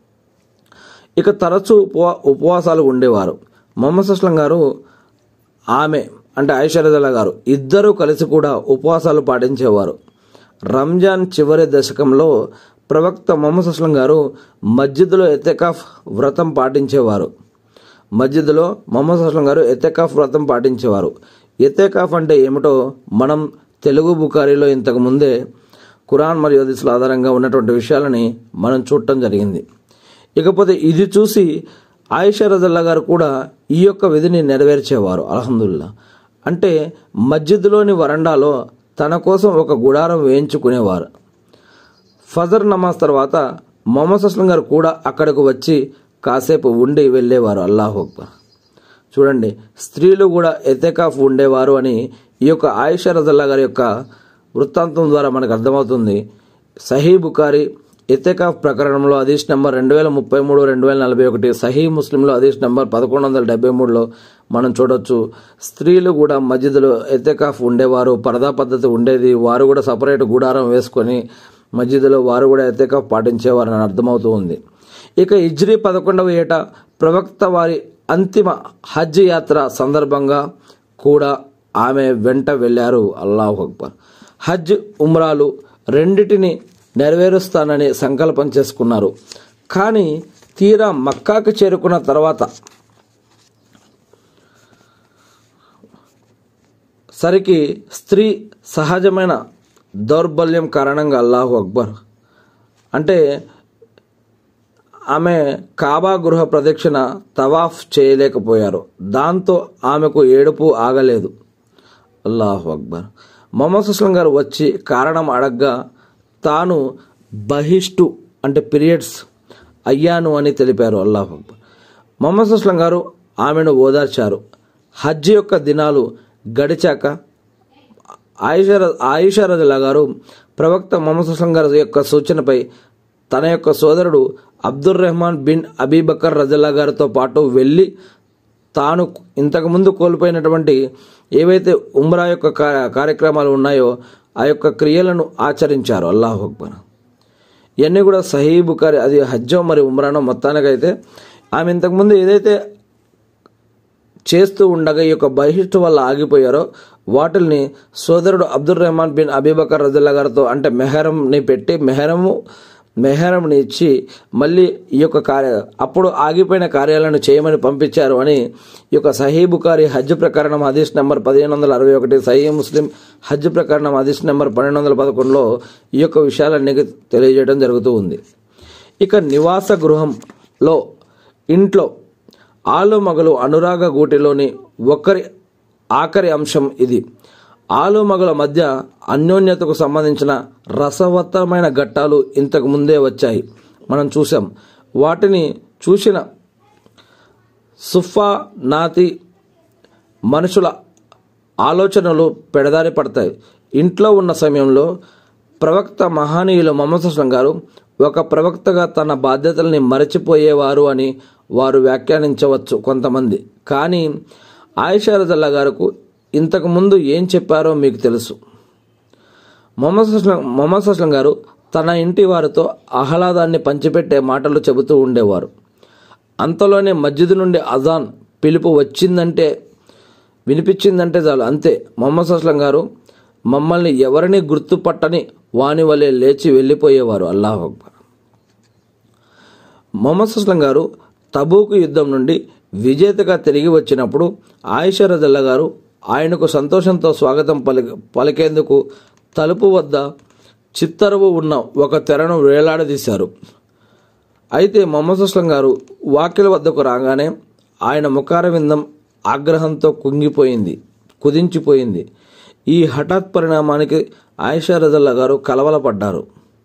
ఇక తరచూ ఉపవా ఉపవాసాలు ఉండేవారు మొహమ్మద్ అస్లం గారు ఆమె అంటే ఐషరజల గారు ఇద్దరూ కలిసి కూడా ఉపవాసాలు పాటించేవారు రంజాన్ చివరి దశకంలో ప్రవక్త మొహమ్మద్ అస్లం గారు మస్జిద్లో ఎతెకాఫ్ వ్రతం పాటించేవారు మస్జిద్లో మొహమ్మద్ అస్లం గారు ఎతెకాఫ్ వ్రతం పాటించేవారు ఎతెకాఫ్ అంటే ఏమిటో మనం తెలుగు బుకారీలో ఇంతకు ముందే ఖురాన్ మరియు హదీసుల ఆధారంగా ఉన్నటువంటి విషయాలని మనం చూడటం జరిగింది ఇకపోతే ఇది చూసి ఆయిషా రజల్లా గారు కూడా ఈ యొక్క విధిని నెరవేర్చేవారు అల్హమ్దుల్లా అంటే మస్జిద్లోని వరండాలో తన కోసం ఒక గుడారం వేయించుకునేవారు ఫజర్ నమాజ్ తర్వాత మొహమ్మద్ అస్లం గారు కూడా అక్కడకు వచ్చి కాసేపు ఉండి వెళ్ళేవారు అల్లాహు అక్బర్ చూడండి స్త్రీలు కూడా ఎతెకాఫ్ ఉండేవారు అని ఈ యొక్క ఆయిషా రజల్లా గారి యొక్క వృత్తాంతం ద్వారా మనకు అర్థమవుతుంది సహీ బుకారి ఎతెకాఫ్ ప్రకరణంలో అదీష్ నెంబర్ రెండు వేల ముప్పై మూడు రెండు వేల నలభై ఒకటి సహీ ముస్లింలో అదీష్ నెంబర్ పదకొండు వందల డెబ్బై మూడులో మనం చూడొచ్చు స్త్రీలు కూడా మస్జిద్లో ఎతెకాఫ్ ఉండేవారు పరదా పద్ధతి ఉండేది వారు కూడా సపరేట్ గుడారం వేసుకొని మస్జిద్లో వారు కూడా ఎతెకాఫ్ పాటించేవారని అర్థమవుతూ ఉంది ఇక ఇజ్రీ పదకొండవ ఏట ప్రవక్త వారి అంతిమ హజ్ యాత్ర సందర్భంగా కూడా ఆమె వెంట వెళ్ళారు అల్లాహు అక్బర్ హజ్ ఉమ్రాలు రెండిటిని నెరవేరుస్తానని సంకల్పం చేసుకున్నారు కానీ తీరా మక్కాకు చేరుకున్న తర్వాత సరికి స్త్రీ సహజమైన దౌర్బల్యం కారణంగా అల్లాహు అక్బర్ అంటే ఆమె కాబా గృహ ప్రదక్షిణ తవాఫ్ చేయలేకపోయారు దాంతో ఆమెకు ఏడుపు ఆగలేదు అల్లాహు అక్బర్ మొహమ్మద్ సుస్లం గారు వచ్చి కారణం అడగ్గా తాను బహిష్టు అంటే పీరియడ్స్ అయ్యాను అని తెలిపారు అల్లాహు అక్బర్ మొహమ్మద్ సుస్లం గారు ఆమెను ఓదార్చారు హజ్ యొక్క దినాలు గడిచాక ఆయిషా ఆయిషా రజుల్లా గారు ప్రవక్త మొహమ్మద్ సుస్లం గారి యొక్క సూచనపై తన యొక్క సోదరుడు అబ్దుర్ రెహమాన్ బిన్ అబీబకర్ రజల్లా గారితో పాటు వెళ్ళి తాను ఇంతకుముందు కోల్పోయినటువంటి ఏవైతే ఉమ్రా యొక్క కా- కార్యక్రమాలు ఉన్నాయో ఆ యొక్క క్రియలను ఆచరించారు అల్లాహు అక్బర్ ఇవన్నీ కూడా సహీ బుకారి అది హజ్జో మరి ఉమ్రానో మొత్తానికైతే ఆమె ఇంతకుముందు ఏదైతే చేస్తూ ఉండగా ఈ యొక్క బహిష్టు వల్ల ఆగిపోయారో వాటిల్ని సోదరుడు అబ్దుల్ రెహమాన్ బిన్ అబీబకర్ రజల్లా గారితో అంటే మెహరంని పెట్టి మెహరము మెహరంని ఇచ్చి మళ్ళీ ఈ యొక్క కార్య అప్పుడు ఆగిపోయిన కార్యాలను చేయమని పంపించారు అని ఈ యొక్క సహీ బుకారి హజ్ ప్రకరణం హదీస్ నెంబర్ పదిహేను వందల అరవై ఒకటి సహీ ముస్లిం హజ్ ప్రకరణం హదీస్ నెంబర్ పన్నెండు వందల పదకొండులో ఈ యొక్క విషయాలన్నీ తెలియజేయడం జరుగుతూ ఉంది ఇక నివాస గృహంలో ఇంట్లో ఆలు మగలు అనురాగ గూటిలోని ఒకరి ఆఖరి అంశం ఇది ఆలు మగల మధ్య అన్యోన్యతకు సంబంధించిన రసవత్తరమైన ఘట్టాలు ఇంతకు ముందే వచ్చాయి మనం చూసాం వాటిని చూసిన సుఫా నాతి మనుషుల ఆలోచనలు పెడదారి పడతాయి ఇంట్లో ఉన్న సమయంలో ప్రవక్త మహానీయులు మొహమ్మద్ సుస్లం గారు ఒక ప్రవక్తగా తన బాధ్యతల్ని మరచిపోయేవారు అని వారు వ్యాఖ్యానించవచ్చు కొంతమంది కానీ ఆయిషా రజల్లా గారికి ఇంతకు ముందు ఏం చెప్పారో మీకు తెలుసు మొహమ్మద్ సుస్లం మొహమ్మద్ సుస్లం గారు తన ఇంటి వారితో ఆహ్లాదాన్ని పంచిపెట్టే మాటలు చెబుతూ ఉండేవారు అంతలోనే మస్జిద్ నుండి అజాన్ పిలుపు వచ్చిందంటే వినిపించిందంటే చాలు అంతే మొహమ్మద్ సుస్లం గారు మమ్మల్ని ఎవరిని గుర్తుపట్టని వాని వలె లేచి వెళ్ళిపోయేవారు అల్లాహ్ అక్బర్ మొహమ్మద్ సుస్లం గారు తబూకు యుద్ధం నుండి విజేతగా తిరిగి వచ్చినప్పుడు ఆయిషా రజల్లా గారు ఆయనకు సంతోషంతో స్వాగతం పలి పలికేందుకు తలుపు వద్ద చిత్తరువు ఉన్న ఒక తెరను వేలాడదీశారు అయితే మొహమ్మద్ సుస్లం గారు వాకిల వద్దకు రాగానే ఆయన ముఖార విందం ఆగ్రహంతో కుంగిపోయింది కుదించిపోయింది ఈ హఠాత్ పరిణామానికి ఆయిషా రజల్లా గారు కలవలపడ్డారు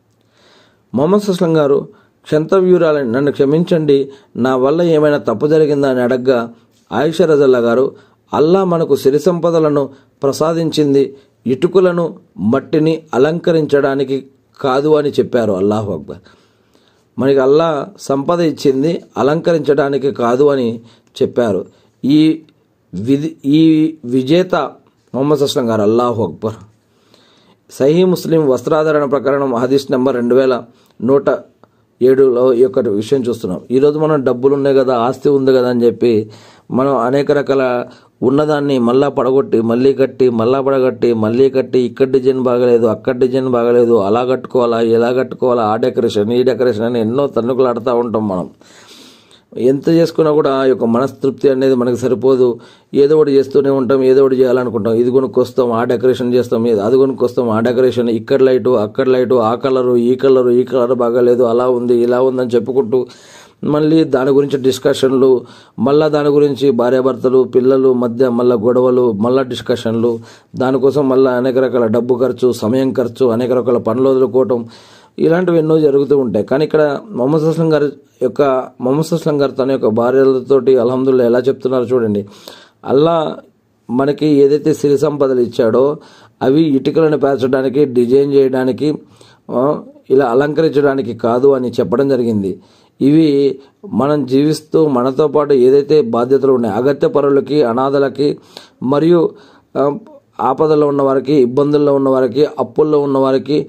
మొహమ్మద్ సుస్లం గారు క్షంతవ్యూరాలని నన్ను క్షమించండి నా వల్ల ఏమైనా తప్పు జరిగిందా అని అడగ్గా ఆయిషా రజల్లా గారు అల్లా మనకు సిరి సంపదలను ప్రసాదించింది ఇటుకలను మట్టిని అలంకరించడానికి కాదు అని చెప్పారు అల్లాహు అక్బర్ మనకి అల్లా సంపద ఇచ్చింది అలంకరించడానికి కాదు అని చెప్పారు ఈ విధి ఈ విజేత మొహమ్మద్ అస్లం గారు అల్లాహు అక్బర్ సహీ ముస్లిం వస్త్రాధరణ ప్రకరణం హదీస్ నెంబర్ రెండు వేల నూట ఏడులో ఈ యొక్క విషయం చూస్తున్నాం ఈరోజు మనం డబ్బులు ఉన్నాయి కదా ఆస్తి ఉంది కదా అని చెప్పి మనం అనేక రకాల ఉన్నదాన్ని మళ్ళా పడగొట్టి మళ్ళీ కట్టి మళ్ళా పడగట్టి మళ్ళీ కట్టి ఇక్కడ డిజైన్ బాగలేదు అక్కడ డిజైన్ బాగలేదు అలా కట్టుకోవాలా ఎలా కట్టుకోవాలా ఆ డెకరేషన్ ఈ డెకరేషన్ అని ఎన్నో తన్నుకులు ఆడుతూ ఉంటాం మనం ఎంత చేసుకున్నా కూడా ఆ యొక్క మనస్తృప్తి అనేది మనకు సరిపోదు ఏదో ఒకటి చేస్తూనే ఉంటాం ఏదో ఒకటి చేయాలనుకుంటాం ఇది కొనుక్కొస్తాం ఆ డెకరేషన్ చేస్తాం ఇది అది కొనుక్కొస్తాం ఆ డెకరేషన్ ఇక్కడ లైటు అక్కడ లైటు ఆ కలరు ఈ కలరు ఈ కలర్ బాగాలేదు అలా ఉంది ఇలా ఉందని చెప్పుకుంటూ మళ్ళీ దాని గురించి డిస్కషన్లు మళ్ళా దాని గురించి భార్యాభర్తలు పిల్లలు మధ్య మళ్ళీ గొడవలు మళ్ళా డిస్కషన్లు దానికోసం మళ్ళీ అనేక రకాల డబ్బు ఖర్చు సమయం ఖర్చు అనేక రకాల పనులు వదులుకోవటం ఇలాంటివి ఎన్నో జరుగుతూ ఉంటాయి కానీ ఇక్కడ మొహమ్మద్ అస్లం గారి యొక్క మొహమ్మద్ అస్లం గారు తన యొక్క భార్యలతోటి అల్హమ్దుల్లా ఎలా చెప్తున్నారో చూడండి అల్లా మనకి ఏదైతే సిరి సంపదలు ఇచ్చాడో అవి ఇటుకలను పేర్చడానికి డిజైన్ చేయడానికి ఆ, ఇలా అలంకరించడానికి కాదు అని చెప్పడం జరిగింది ఇవి మనం జీవిస్తూ మనతో పాటు ఏదైతే బాధ్యతలు ఉన్నాయి అగత్య పరులకి అనాథలకి మరియు ఆ, ఆపదలో ఉన్న వారికి ఇబ్బందుల్లో ఉన్న వారికి అప్పుల్లో ఉన్న వారికి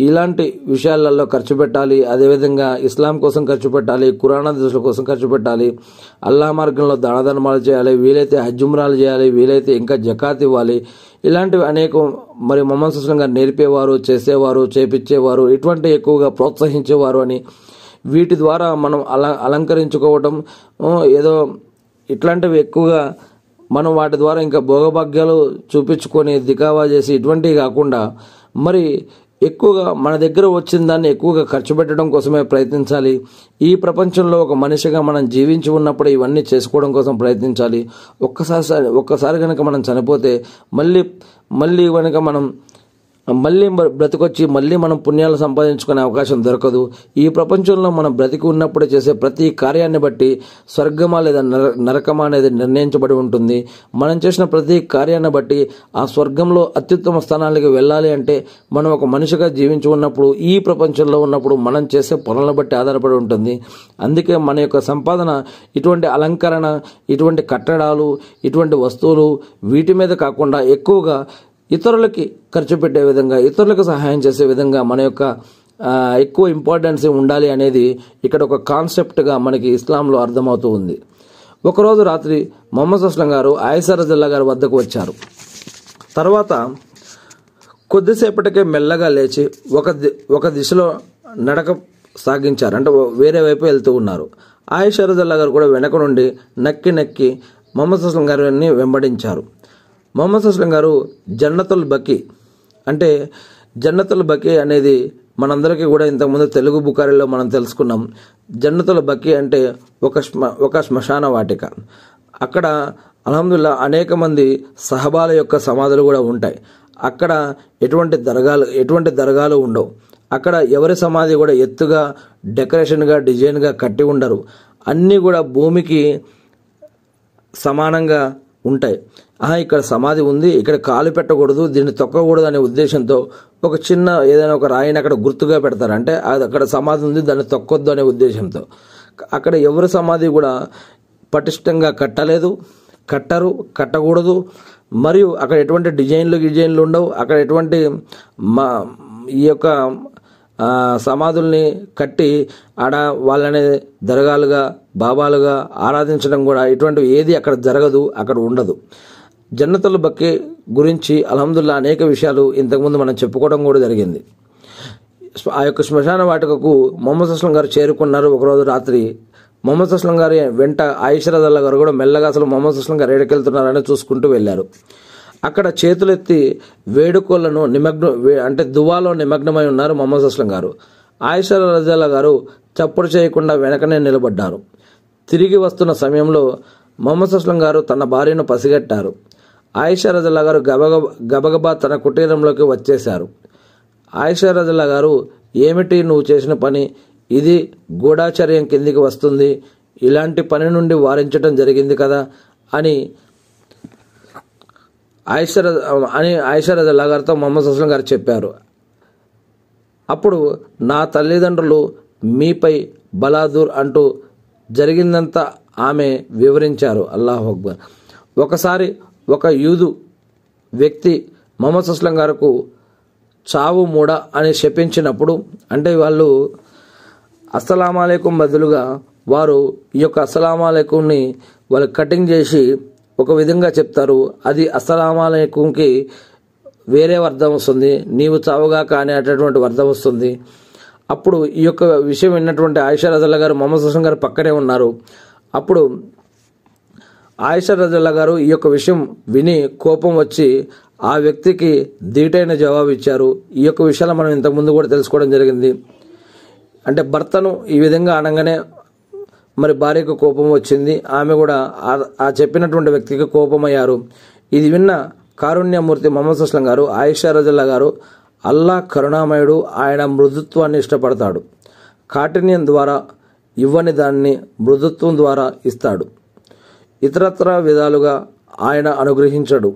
ఇలాంటి విషయాలలో ఖర్చు పెట్టాలి అదేవిధంగా ఇస్లాం కోసం ఖర్చు పెట్టాలి కురాణ దిశల కోసం ఖర్చు పెట్టాలి అల్లా మార్గంలో దానధర్మాలు చేయాలి వీలైతే హజ్జుమ్రాలు చేయాలి వీలైతే ఇంకా జకాత్ ఇవ్వాలి ఇలాంటివి అనేక మరి మొహమ్మద్ సుస్లం గారు నేర్పేవారు చేసేవారు చేపించేవారు ఇటువంటి ఎక్కువగా ప్రోత్సహించేవారు అని వీటి ద్వారా మనం అల అలంకరించుకోవటం ఆ, ఏదో ఇట్లాంటివి ఎక్కువగా మనం వాటి ద్వారా ఇంకా భోగభాగ్యాలు చూపించుకొని దికావా చేసి ఇటువంటివి కాకుండా మరి ఎక్కువగా మన దగ్గర వచ్చిన దాన్ని ఎక్కువగా ఖర్చు పెట్టడం కోసమే ప్రయత్నించాలి ఈ ప్రపంచంలో ఒక మనిషిగా మనం జీవించి ఉన్నప్పుడు ఇవన్నీ చేసుకోవడం కోసం ప్రయత్నించాలి ఒక్కసారి ఒక్కసారి కనుక మనం చనిపోతే మళ్ళీ మళ్ళీ కనుక మనం మళ్ళీ బ్ర- బ్రతికొచ్చి మళ్ళీ మనం పుణ్యాలు సంపాదించుకునే అవకాశం దొరకదు ఈ ప్రపంచంలో మనం బ్రతికి ఉన్నప్పుడు చేసే ప్రతి కార్యాన్ని బట్టి స్వర్గమా లేదా నర నరకమా అనేది నిర్ణయించబడి ఉంటుంది మనం చేసిన ప్రతి కార్యాన్ని బట్టి ఆ స్వర్గంలో అత్యుత్తమ స్థానాలకి వెళ్ళాలి అంటే మనం ఒక మనిషిగా జీవించి ఉన్నప్పుడు ఈ ప్రపంచంలో ఉన్నప్పుడు మనం చేసే పనులను బట్టి ఆధారపడి ఉంటుంది అందుకే మన యొక్క సంపాదన ఇటువంటి అలంకరణ ఇటువంటి కట్టడాలు ఇటువంటి వస్తువులు వీటి మీద కాకుండా ఎక్కువగా ఇతరులకి ఖర్చు పెట్టే విధంగా ఇతరులకు సహాయం చేసే విధంగా మన యొక్క ఆ, ఎక్కువ ఇంపార్టెన్స్ ఉండాలి అనేది ఇక్కడ ఒక కాన్సెప్ట్గా మనకి ఇస్లాంలో అర్థమవుతూ ఉంది ఒకరోజు రాత్రి మొహమ్మద్ అస్లం గారు ఆయసా రజల్లా గారి వద్దకు వచ్చారు తర్వాత కొద్దిసేపటికే మెల్లగా లేచి ఒక ది- ఒక దిశలో నడక సాగించారు అంటే ఓ- వేరే వైపు వెళ్తూ ఉన్నారు ఆయిషా రజల్లా గారు కూడా వెనక నుండి నక్కి నక్కి మొహమ్మద్ అస్లం గారిని వెంబడించారు మొహమ్మద్ అస్లం గారు జన్నతుల్ బకి అంటే జన్నతుల్ బకి అనేది మనందరికీ కూడా ఇంతకుముందు తెలుగు బుకారిలో మనం తెలుసుకున్నాం జన్నతుల బకి అంటే ఒక శ్మ ఒక శ్మశాన వాటిక అక్కడ అల్హమ్దుల్లా అనేక మంది సహబాల యొక్క సమాధులు కూడా ఉంటాయి అక్కడ ఎటువంటి దర్గాలు ఎటువంటి దర్గాలు ఉండవు అక్కడ ఎవరి సమాధి కూడా ఎత్తుగా డెకరేషన్గా డిజైన్గా కట్టి ఉండరు అన్నీ కూడా భూమికి సమానంగా ఉంటాయి ఆహా ఇక్కడ సమాధి ఉంది ఇక్కడ కాలు పెట్టకూడదు దీన్ని తొక్కకూడదు అనే ఉద్దేశంతో ఒక చిన్న ఏదైనా ఒక రాయిని అక్కడ గుర్తుగా పెడతారు అంటే అది అక్కడ సమాధి ఉంది దాన్ని తొక్కొద్దు అనే ఉద్దేశంతో అక్కడ ఎవరి సమాధి కూడా పటిష్టంగా కట్టలేదు కట్టరు కట్టకూడదు మరియు అక్కడ ఎటువంటి డిజైన్లు డిజైన్లు ఉండవు అక్కడ ఎటువంటి మా ఈ యొక్క ఆ, సమాధుల్ని కట్టి ఆడ వాళ్ళని దరగాలుగా బాబాలుగా ఆరాధించడం కూడా ఇటువంటివి ఏది అక్కడ జరగదు అక్కడ ఉండదు జన్నతుల బక్కి గురించి అల్హమ్దుల్లా అనేక విషయాలు ఇంతకుముందు మనం చెప్పుకోవడం కూడా జరిగింది స్వ- ఆ యొక్క శ్మశాన వాటికకు మొహమ్మద్ అస్లం గారు చేరుకున్నారు ఒకరోజు రాత్రి మొహమ్మద్ అస్లం గారి వెంట ఆయిషరదల్లా గారు కూడా మెల్లగా అసలు మొహమ్మద్ అస్లం గారు ఎక్కడికెళ్తున్నారని చూసుకుంటూ వెళ్ళారు అక్కడ చేతులెత్తి వేడుకోళ్లను నిమగ్న వే- అంటే దువాలో నిమగ్నమై ఉన్నారు మొహమ్మద్ అస్లం గారు ఆయిషర్ రజల్లా గారు చప్పుడు చేయకుండా వెనకనే నిలబడ్డారు తిరిగి వస్తున్న సమయంలో మొహమ్మద్ అస్లం గారు తన భార్యను పసిగట్టారు ఆయిషా రజల్లా గారు గబగబ గబగబా తన కుటీరంలోకి వచ్చేశారు ఆయిషా రజల్లా గారు ఏమిటి నువ్వు చేసిన పని ఇది గూఢాచర్యం కిందికి వస్తుంది ఇలాంటి పని నుండి వారించడం జరిగింది కదా అని ఆయిషా రజ- అని ఆయిషా రజల్లా గారితో మొహమ్మద్ అస్లం గారు చెప్పారు అప్పుడు నా తల్లిదండ్రులు మీపై బలాదూర్ అంటూ జరిగిందంతా ఆమె వివరించారు అల్లాహ్ అక్బర్ ఒకసారి ఒక యూదు వ్యక్తి మొహమ్మద్ అస్లం గారికి చావు మూడ అని శపించినప్పుడు అంటే వాళ్ళు అస్సలామాలేకుం బదులుగా వారు ఈ యొక్క అస్సలామాలేకుని వాళ్ళు కటింగ్ చేసి ఒక విధంగా చెప్తారు అది అస్సలామాలేకుంకి వేరే అర్థం వస్తుంది నీవు చావుగాక అనేటటువంటి అర్థం వస్తుంది అప్పుడు ఈ యొక్క విషయం విన్నటువంటి ఆయిషా రజల్లా గారు మొహమ్మద్ హుస్సేన్ గారు పక్కనే ఉన్నారు అప్పుడు ఆయిషా రజల్లా గారు ఈ యొక్క విషయం విని కోపం వచ్చి ఆ వ్యక్తికి ధీటైన జవాబు ఇచ్చారు ఈ యొక్క విషయాలు మనం ఇంతకుముందు కూడా తెలుసుకోవడం జరిగింది అంటే భర్తను ఈ విధంగా అనగానే మరి భార్యకు కోపం వచ్చింది ఆమె కూడా ఆ- ఆ చెప్పినటువంటి వ్యక్తికి కోపమయ్యారు ఇది విన్న కారుణ్యమూర్తి మొహమ్మద్ అస్లం గారు ఆయిషా రజల్లా గారు అల్లా కరుణామయుడు ఆయన మృదుత్వాన్ని ఇష్టపడతాడు కాఠిన్యం ద్వారా ఇవ్వని దాన్ని మృదుత్వం ద్వారా ఇస్తాడు ఇతరత్ర విధాలుగా ఆయన అనుగ్రహించడు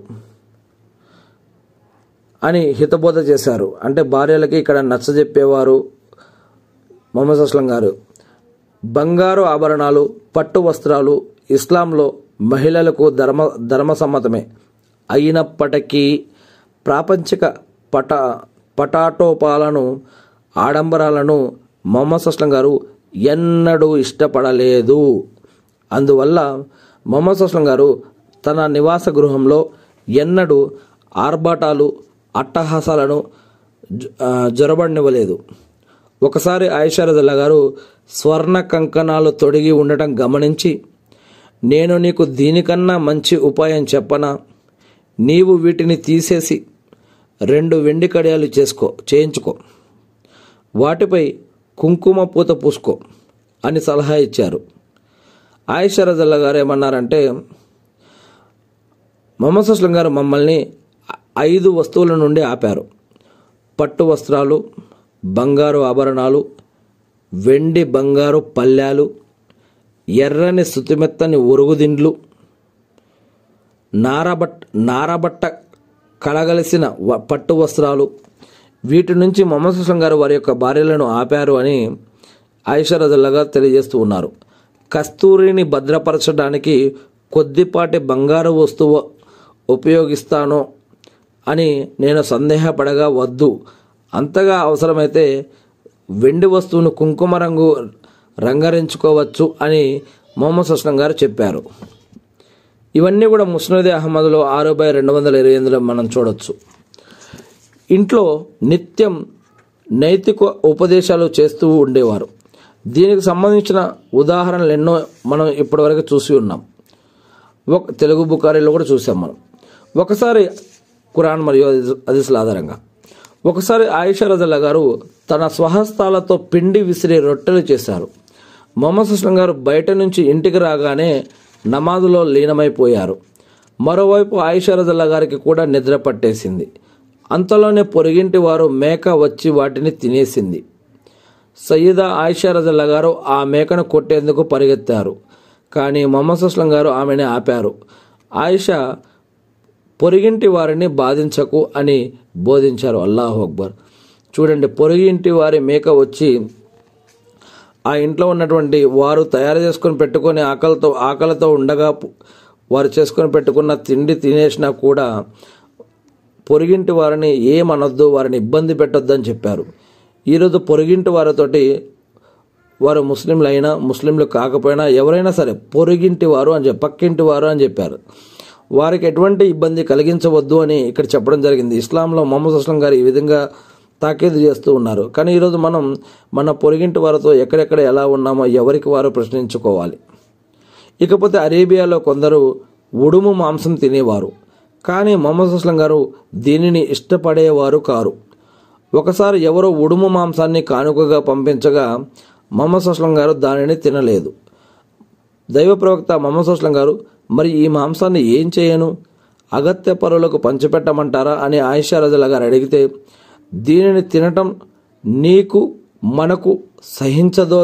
అని హితబోధ చేశారు అంటే భార్యలకి ఇక్కడ నచ్చజెప్పేవారు మొహమ్మద్ అస్లం గారు బంగారు ఆభరణాలు పట్టు వస్త్రాలు ఇస్లాంలో మహిళలకు ధర్మ ధర్మసమ్మతమే అయినప్పటికీ ప్రాపంచిక పట పటాటోపాలను ఆడంబరాలను మొహమ్మద్ అస్లం గారు ఎన్నడూ ఇష్టపడలేదు అందువల్ల మొహమ్మద్ అస్లం గారు తన నివాస గృహంలో ఎన్నడూ ఆర్భాటాలు అట్టహాసాలను జ- ఆ, జొరబడనివ్వలేదు ఒకసారి ఆయిషారదల్లా గారు స్వర్ణ కంకణాలు తొడిగి ఉండటం గమనించి నేను నీకు దీనికన్నా మంచి ఉపాయం చెప్పనా నీవు వీటిని తీసేసి రెండు వెండి కడియాలు చేసుకో చేయించుకో వాటిపై కుంకుమ పూత పూసుకో అని సలహా ఇచ్చారు ఆయిషారదల్లా గారు ఏమన్నారంటే మొహమ్మద్ అస్లం గారు మమ్మల్ని ఐదు వస్తువుల నుండి ఆపారు పట్టు వస్త్రాలు బంగారు ఆభరణాలు వెండి బంగారు పళ్ళాలు ఎర్రని శుతిమెత్తని ఉరుగుదిండ్లు నారబట్ నారబట్ట కలగలిసిన వ- పట్టు వస్త్రాలు వీటి నుంచి మొహమ్మద్ సుస్లం గారు వారి యొక్క భార్యలను ఆపారు అని ఐషరదుల్లగా తెలియజేస్తూ ఉన్నారు కస్తూరిని భద్రపరచడానికి కొద్దిపాటి బంగారు వస్తువు ఉపయోగిస్తాను అని నేను సందేహపడగా వద్దు అంతగా అవసరమైతే వెండి వస్తువును కుంకుమ రంగు రంగరించుకోవచ్చు అని మొహమ్మద్ సుస్లం గారు చెప్పారు ఇవన్నీ కూడా ముస్నదీ అహ్మద్లో ఆరు బై రెండు వందల ఇరవై ఎనిమిదిలో మనం చూడొచ్చు ఇంట్లో నిత్యం నైతిక ఉపదేశాలు చేస్తూ ఉండేవారు దీనికి సంబంధించిన ఉదాహరణలు ఎన్నో మనం ఇప్పటివరకు చూసి ఉన్నాం ఒక తెలుగు బుకారీలో కూడా చూసాం మనం ఒకసారి ఖురాన్ మరియు హదీస్- హదీసుల ఆధారంగా ఒకసారి ఆయిషా రజల్లా గారు తన స్వహస్తాలతో పిండి విసిరి రొట్టెలు చేశారు మొహమ్మద్ సుస్లం గారు బయట నుంచి ఇంటికి రాగానే నమాజులో లీనమైపోయారు మరోవైపు ఆయిషా రజల్లా గారికి కూడా నిద్ర పట్టేసింది అంతలోనే పొరిగింటి వారు మేక వచ్చి వాటిని తినేసింది సయ్యదా ఆయిషా రజల్లా గారు ఆ మేకను కొట్టేందుకు పరిగెత్తారు కానీ మొహమ్మద్ సుస్లం గారు ఆమెను ఆపారు ఆయిషా పొరిగింటి వారిని బాధించకు అని బోధించారు అల్లాహు అక్బర్ చూడండి పొరిగింటి వారి మేక వచ్చి ఆ ఇంట్లో ఉన్నటువంటి వారు తయారు చేసుకొని పెట్టుకొని ఆకలితో ఆకలితో ఉండగా పు- వారు చేసుకొని పెట్టుకున్న తిండి తినేసినా కూడా పొరిగింటి వారిని ఏమనొద్దు వారిని ఇబ్బంది పెట్టొద్దు అని చెప్పారు ఈరోజు పొరిగింటి వారితోటి వారు ముస్లింలు అయినా ముస్లింలు కాకపోయినా ఎవరైనా సరే పొరిగింటి వారు అని చెప్పి పక్కింటి వారు అని చెప్పారు వారికి ఎటువంటి ఇబ్బంది కలిగించవద్దు అని ఇక్కడ చెప్పడం జరిగింది ఇస్లాంలో మొహమ్మద్ అస్లం గారు ఈ విధంగా తాకీదు చేస్తూ ఉన్నారు కానీ ఈరోజు మనం మన పొరిగింటి వారితో ఎక్కడెక్కడ ఎలా ఉన్నామో ఎవరికి వారు ప్రశ్నించుకోవాలి ఇకపోతే అరేబియాలో కొందరు ఉడుము మాంసం తినేవారు కానీ మొహమ్మద్ అస్లం గారు దీనిని ఇష్టపడేవారు కారు ఒకసారి ఎవరో ఉడుము మాంసాన్ని కానుకగా పంపించగా మొహమ్మద్ అస్లం గారు దానిని తినలేదు దైవ ప్రవక్త మొహమ్మద్ అస్లం గారు మరి ఈ మాంసాన్ని ఏం చేయను అగత్య పరులకు పంచిపెట్టమంటారా అని ఆయిషా రజల గారు అడిగితే దీనిని తినటం నీకు మనకు సహించదో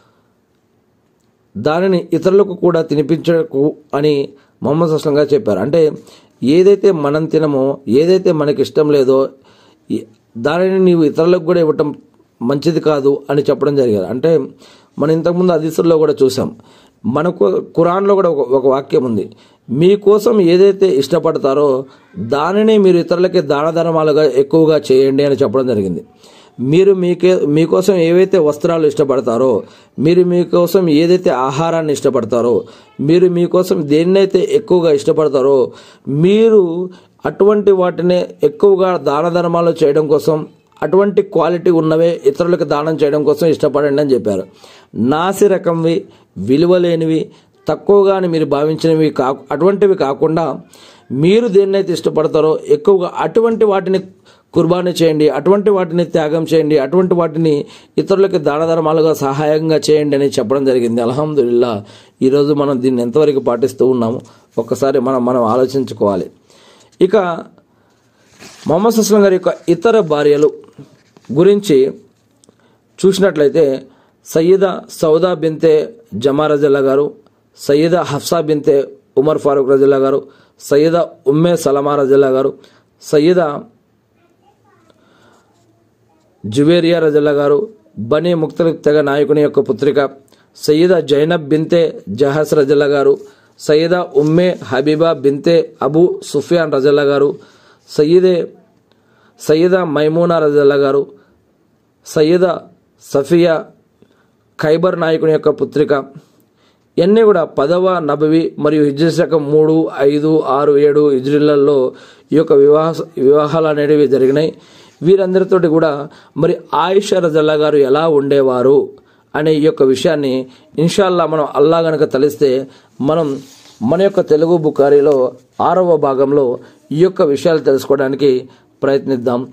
దానిని ఇతరులకు కూడా తినిపించకు అని మొహమ్మద్ అస్లం గారు చెప్పారు అంటే ఏదైతే మనం తినమో ఏదైతే మనకి ఇష్టం లేదో ఈ- దానిని నీవు ఇతరులకు కూడా ఇవ్వటం మంచిది కాదు అని చెప్పడం జరిగింది అంటే మనం ఇంతకుముందు అదిసుల్లో కూడా చూసాం మనకు ఖురాన్లో కూడా ఒక ఒక వాక్యం ఉంది మీకోసం ఏదైతే ఇష్టపడతారో దానిని మీరు ఇతరులకి దాన ధర్మాలుగా ఎక్కువగా చేయండి అని చెప్పడం జరిగింది మీరు మీకే మీకోసం ఏవైతే వస్త్రాలు ఇష్టపడతారో మీరు మీకోసం ఏదైతే ఆహారాన్ని ఇష్టపడతారో మీరు మీకోసం దేన్నైతే ఎక్కువగా ఇష్టపడతారో మీరు అటువంటి వాటిని ఎక్కువగా దాన ధర్మాలు చేయడం కోసం అటువంటి క్వాలిటీ ఉన్నవే ఇతరులకు దానం చేయడం కోసం ఇష్టపడండి అని చెప్పారు నాసి రకంవి విలువలేనివి తక్కువగా అని మీరు భావించినవి కా అటువంటివి కాకుండా మీరు దేన్నైతే ఇష్టపడతారో ఎక్కువగా అటువంటి వాటిని కుర్బానీ చేయండి అటువంటి వాటిని త్యాగం చేయండి అటువంటి వాటిని ఇతరులకి దాన ధర్మాలుగా సహాయంగా చేయండి అని చెప్పడం జరిగింది అల్హమ్దుల్లా ఈరోజు మనం దీన్ని ఎంతవరకు పాటిస్తూ ఉన్నాము ఒక్కసారి మనం మనం ఆలోచించుకోవాలి ఇక మొహమ్మద్ సుస్లం గారి యొక్క ఇతర భార్యలు గురించి చూసినట్లయితే సయ్యద సౌదా బింతే జమా రజల్లా గారు సయ్యద హఫ్సా బింతే ఉమర్ ఫారూక్ రజల్లా గారు సయ్యద ఉమ్మే సలమా రజల్లా గారు సయ్యద జువేరియా రజల్లా గారు బనీ ముక్తలిఫ్ తెగ నాయకుని యొక్క పుత్రిక సయ్యద జైనబ్ బింతే జహస్ రజల్లా గారు సయ్యద ఉమ్మే హబీబా బింతే అబూ సుఫియాన్ రజల్లా గారు సయ్యదే సయ్యద మైమూనా రజల్లా గారు సయ్యద సఫియా ఖైబర్ నాయకుని యొక్క పుత్రిక ఇవన్నీ కూడా పదవ నబవి మరియు హిజ్రీ శకం మూడు ఐదు ఆరు ఏడు హిజ్రీలలో ఈ యొక్క వివాహ వివాహాలు అనేటివి జరిగినాయి వీరందరితోటి కూడా మరి ఆయిషా రజల్లా గారు ఎలా ఉండేవారు అనే ఈ యొక్క విషయాన్ని ఇన్షాల్లా మనం అల్లా గనక తలిస్తే మనం మన యొక్క తెలుగు బుకారీలో ఆరవ భాగంలో ఈ యొక్క విషయాలు తెలుసుకోవడానికి ప్రయత్నిద్దాం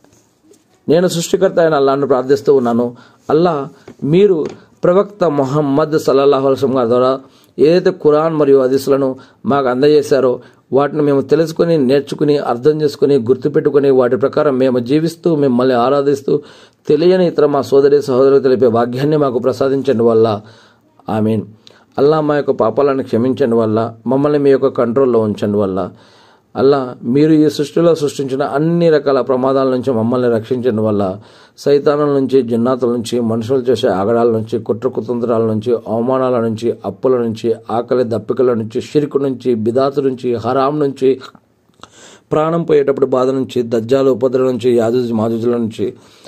నేను సృష్టికర్త అయిన అల్లాను ప్రార్థిస్తూ ఉన్నాను అల్లా మీరు ప్రవక్త మొహమ్మద్ సల్లల్లాహు అలైహి గారి ద్వారా ఏదైతే ఖురాన్ మరియు హదీసులను మాకు అందజేశారో వాటిని మేము తెలుసుకుని నేర్చుకుని అర్థం చేసుకుని గుర్తుపెట్టుకుని వాటి ప్రకారం మేము జీవిస్తూ మిమ్మల్ని ఆరాధిస్తూ తెలియని ఇతర మా సోదరి సహోదరులు తెలిపే భాగ్యాన్ని మాకు ప్రసాదించండి వల్ల ఆమీన్ అల్లా మా యొక్క పాపాలను క్షమించండి వల్ల మమ్మల్ని మీ యొక్క కంట్రోల్లో ఉంచండి వల్ల అల్లా మీరు ఈ సృష్టిలో సృష్టించిన అన్ని రకాల ప్రమాదాల నుంచి మమ్మల్ని రక్షించడం వల్ల సైతానుల నుంచి జిన్నాతుల నుంచి మనుషులు చేసే ఆగడాల నుంచి కుట్ర కుతంత్రాల నుంచి అవమానాల నుంచి అప్పుల నుంచి ఆకలి దప్పికల నుంచి షిరుకు నుంచి బిదాతు నుంచి హరాం నుంచి ప్రాణం పోయేటప్పుడు బాధ నుంచి దజ్జాలు ఉపద్రవం నుంచి యాజుజ్ మాజుజుల నుంచి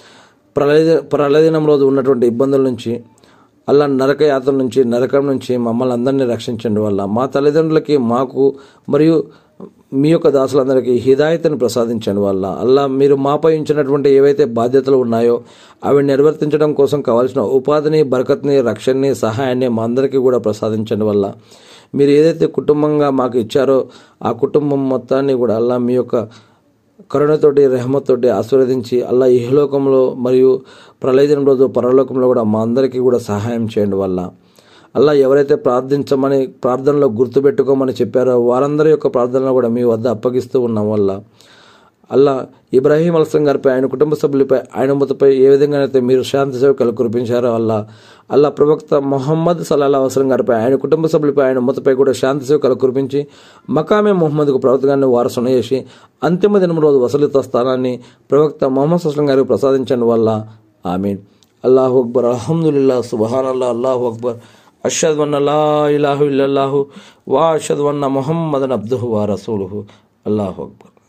ప్రళయ ప్రళయదినం రోజు ఉన్నటువంటి ఇబ్బందుల నుంచి అల్లా నరక యాత్ర నుంచి నరకం నుంచి మమ్మల్ని అందరినీ రక్షించండి వల్ల మా తల్లిదండ్రులకి మాకు మరియు మీ యొక్క దాసులందరికీ హిదాయతను ప్రసాదించండి వల్ల అల్లా మీరు మాపై ఉంచినటువంటి ఏవైతే బాధ్యతలు ఉన్నాయో అవి నిర్వర్తించడం కోసం కావాల్సిన ఉపాధిని బరకత్ని రక్షణని సహాయాన్ని మా అందరికీ కూడా ప్రసాదించండి వల్ల మీరు ఏదైతే కుటుంబంగా మాకు ఇచ్చారో ఆ కుటుంబం మొత్తాన్ని కూడా అల్లా మీ యొక్క కరుణతోటి రెహమతోటి ఆశీర్వదించి అల్లా ఇహలోకంలో మరియు ప్రళయదినం రోజు పరలోకంలో కూడా మా అందరికీ కూడా సహాయం చేయండి వల్ల అల్లా ఎవరైతే ప్రార్థించమని ప్రార్థనలో గుర్తుపెట్టుకోమని చెప్పారో వారందరి యొక్క ప్రార్థనలు కూడా మీ వద్ద అప్పగిస్తూ ఉన్నాం వల్ల అల్లా ఇబ్రాహీం అల్సం గారిపై ఆయన కుటుంబ సభ్యులపై ఆయన మతపై ఏ విధంగానైతే మీరు శాంతి సేవకులు కురిపించారో అల్లా అల్లా ప్రవక్త మొహమ్మద్ సల్లాహ్ అవసరం గారిపై ఆయన కుటుంబ సభ్యులపై ఆయన మతపై కూడా శాంతి సేవకులు కురిపించి మకామే మొహమ్మద్కు ప్రవక్తగాన్ని వారసున చేసి అంతిమ దినం రోజు వసలిత స్థానాన్ని ప్రవక్త మొహమ్మద్ అస్లం గారికి ప్రసాదించండి వల్ల ఆమీన్ అల్లాహు అక్బర్ అల్హమ్దుల్లా సుబహాన్ అల్లా అల్లాహు అక్బర్ అషద్ వన్న లా ఇలాహు ఇల్లల్లాహు వా అషద్ వన్న మొహమ్మదన్ అబ్దుహు వా రసూలుహు అల్లాహు అక్బర్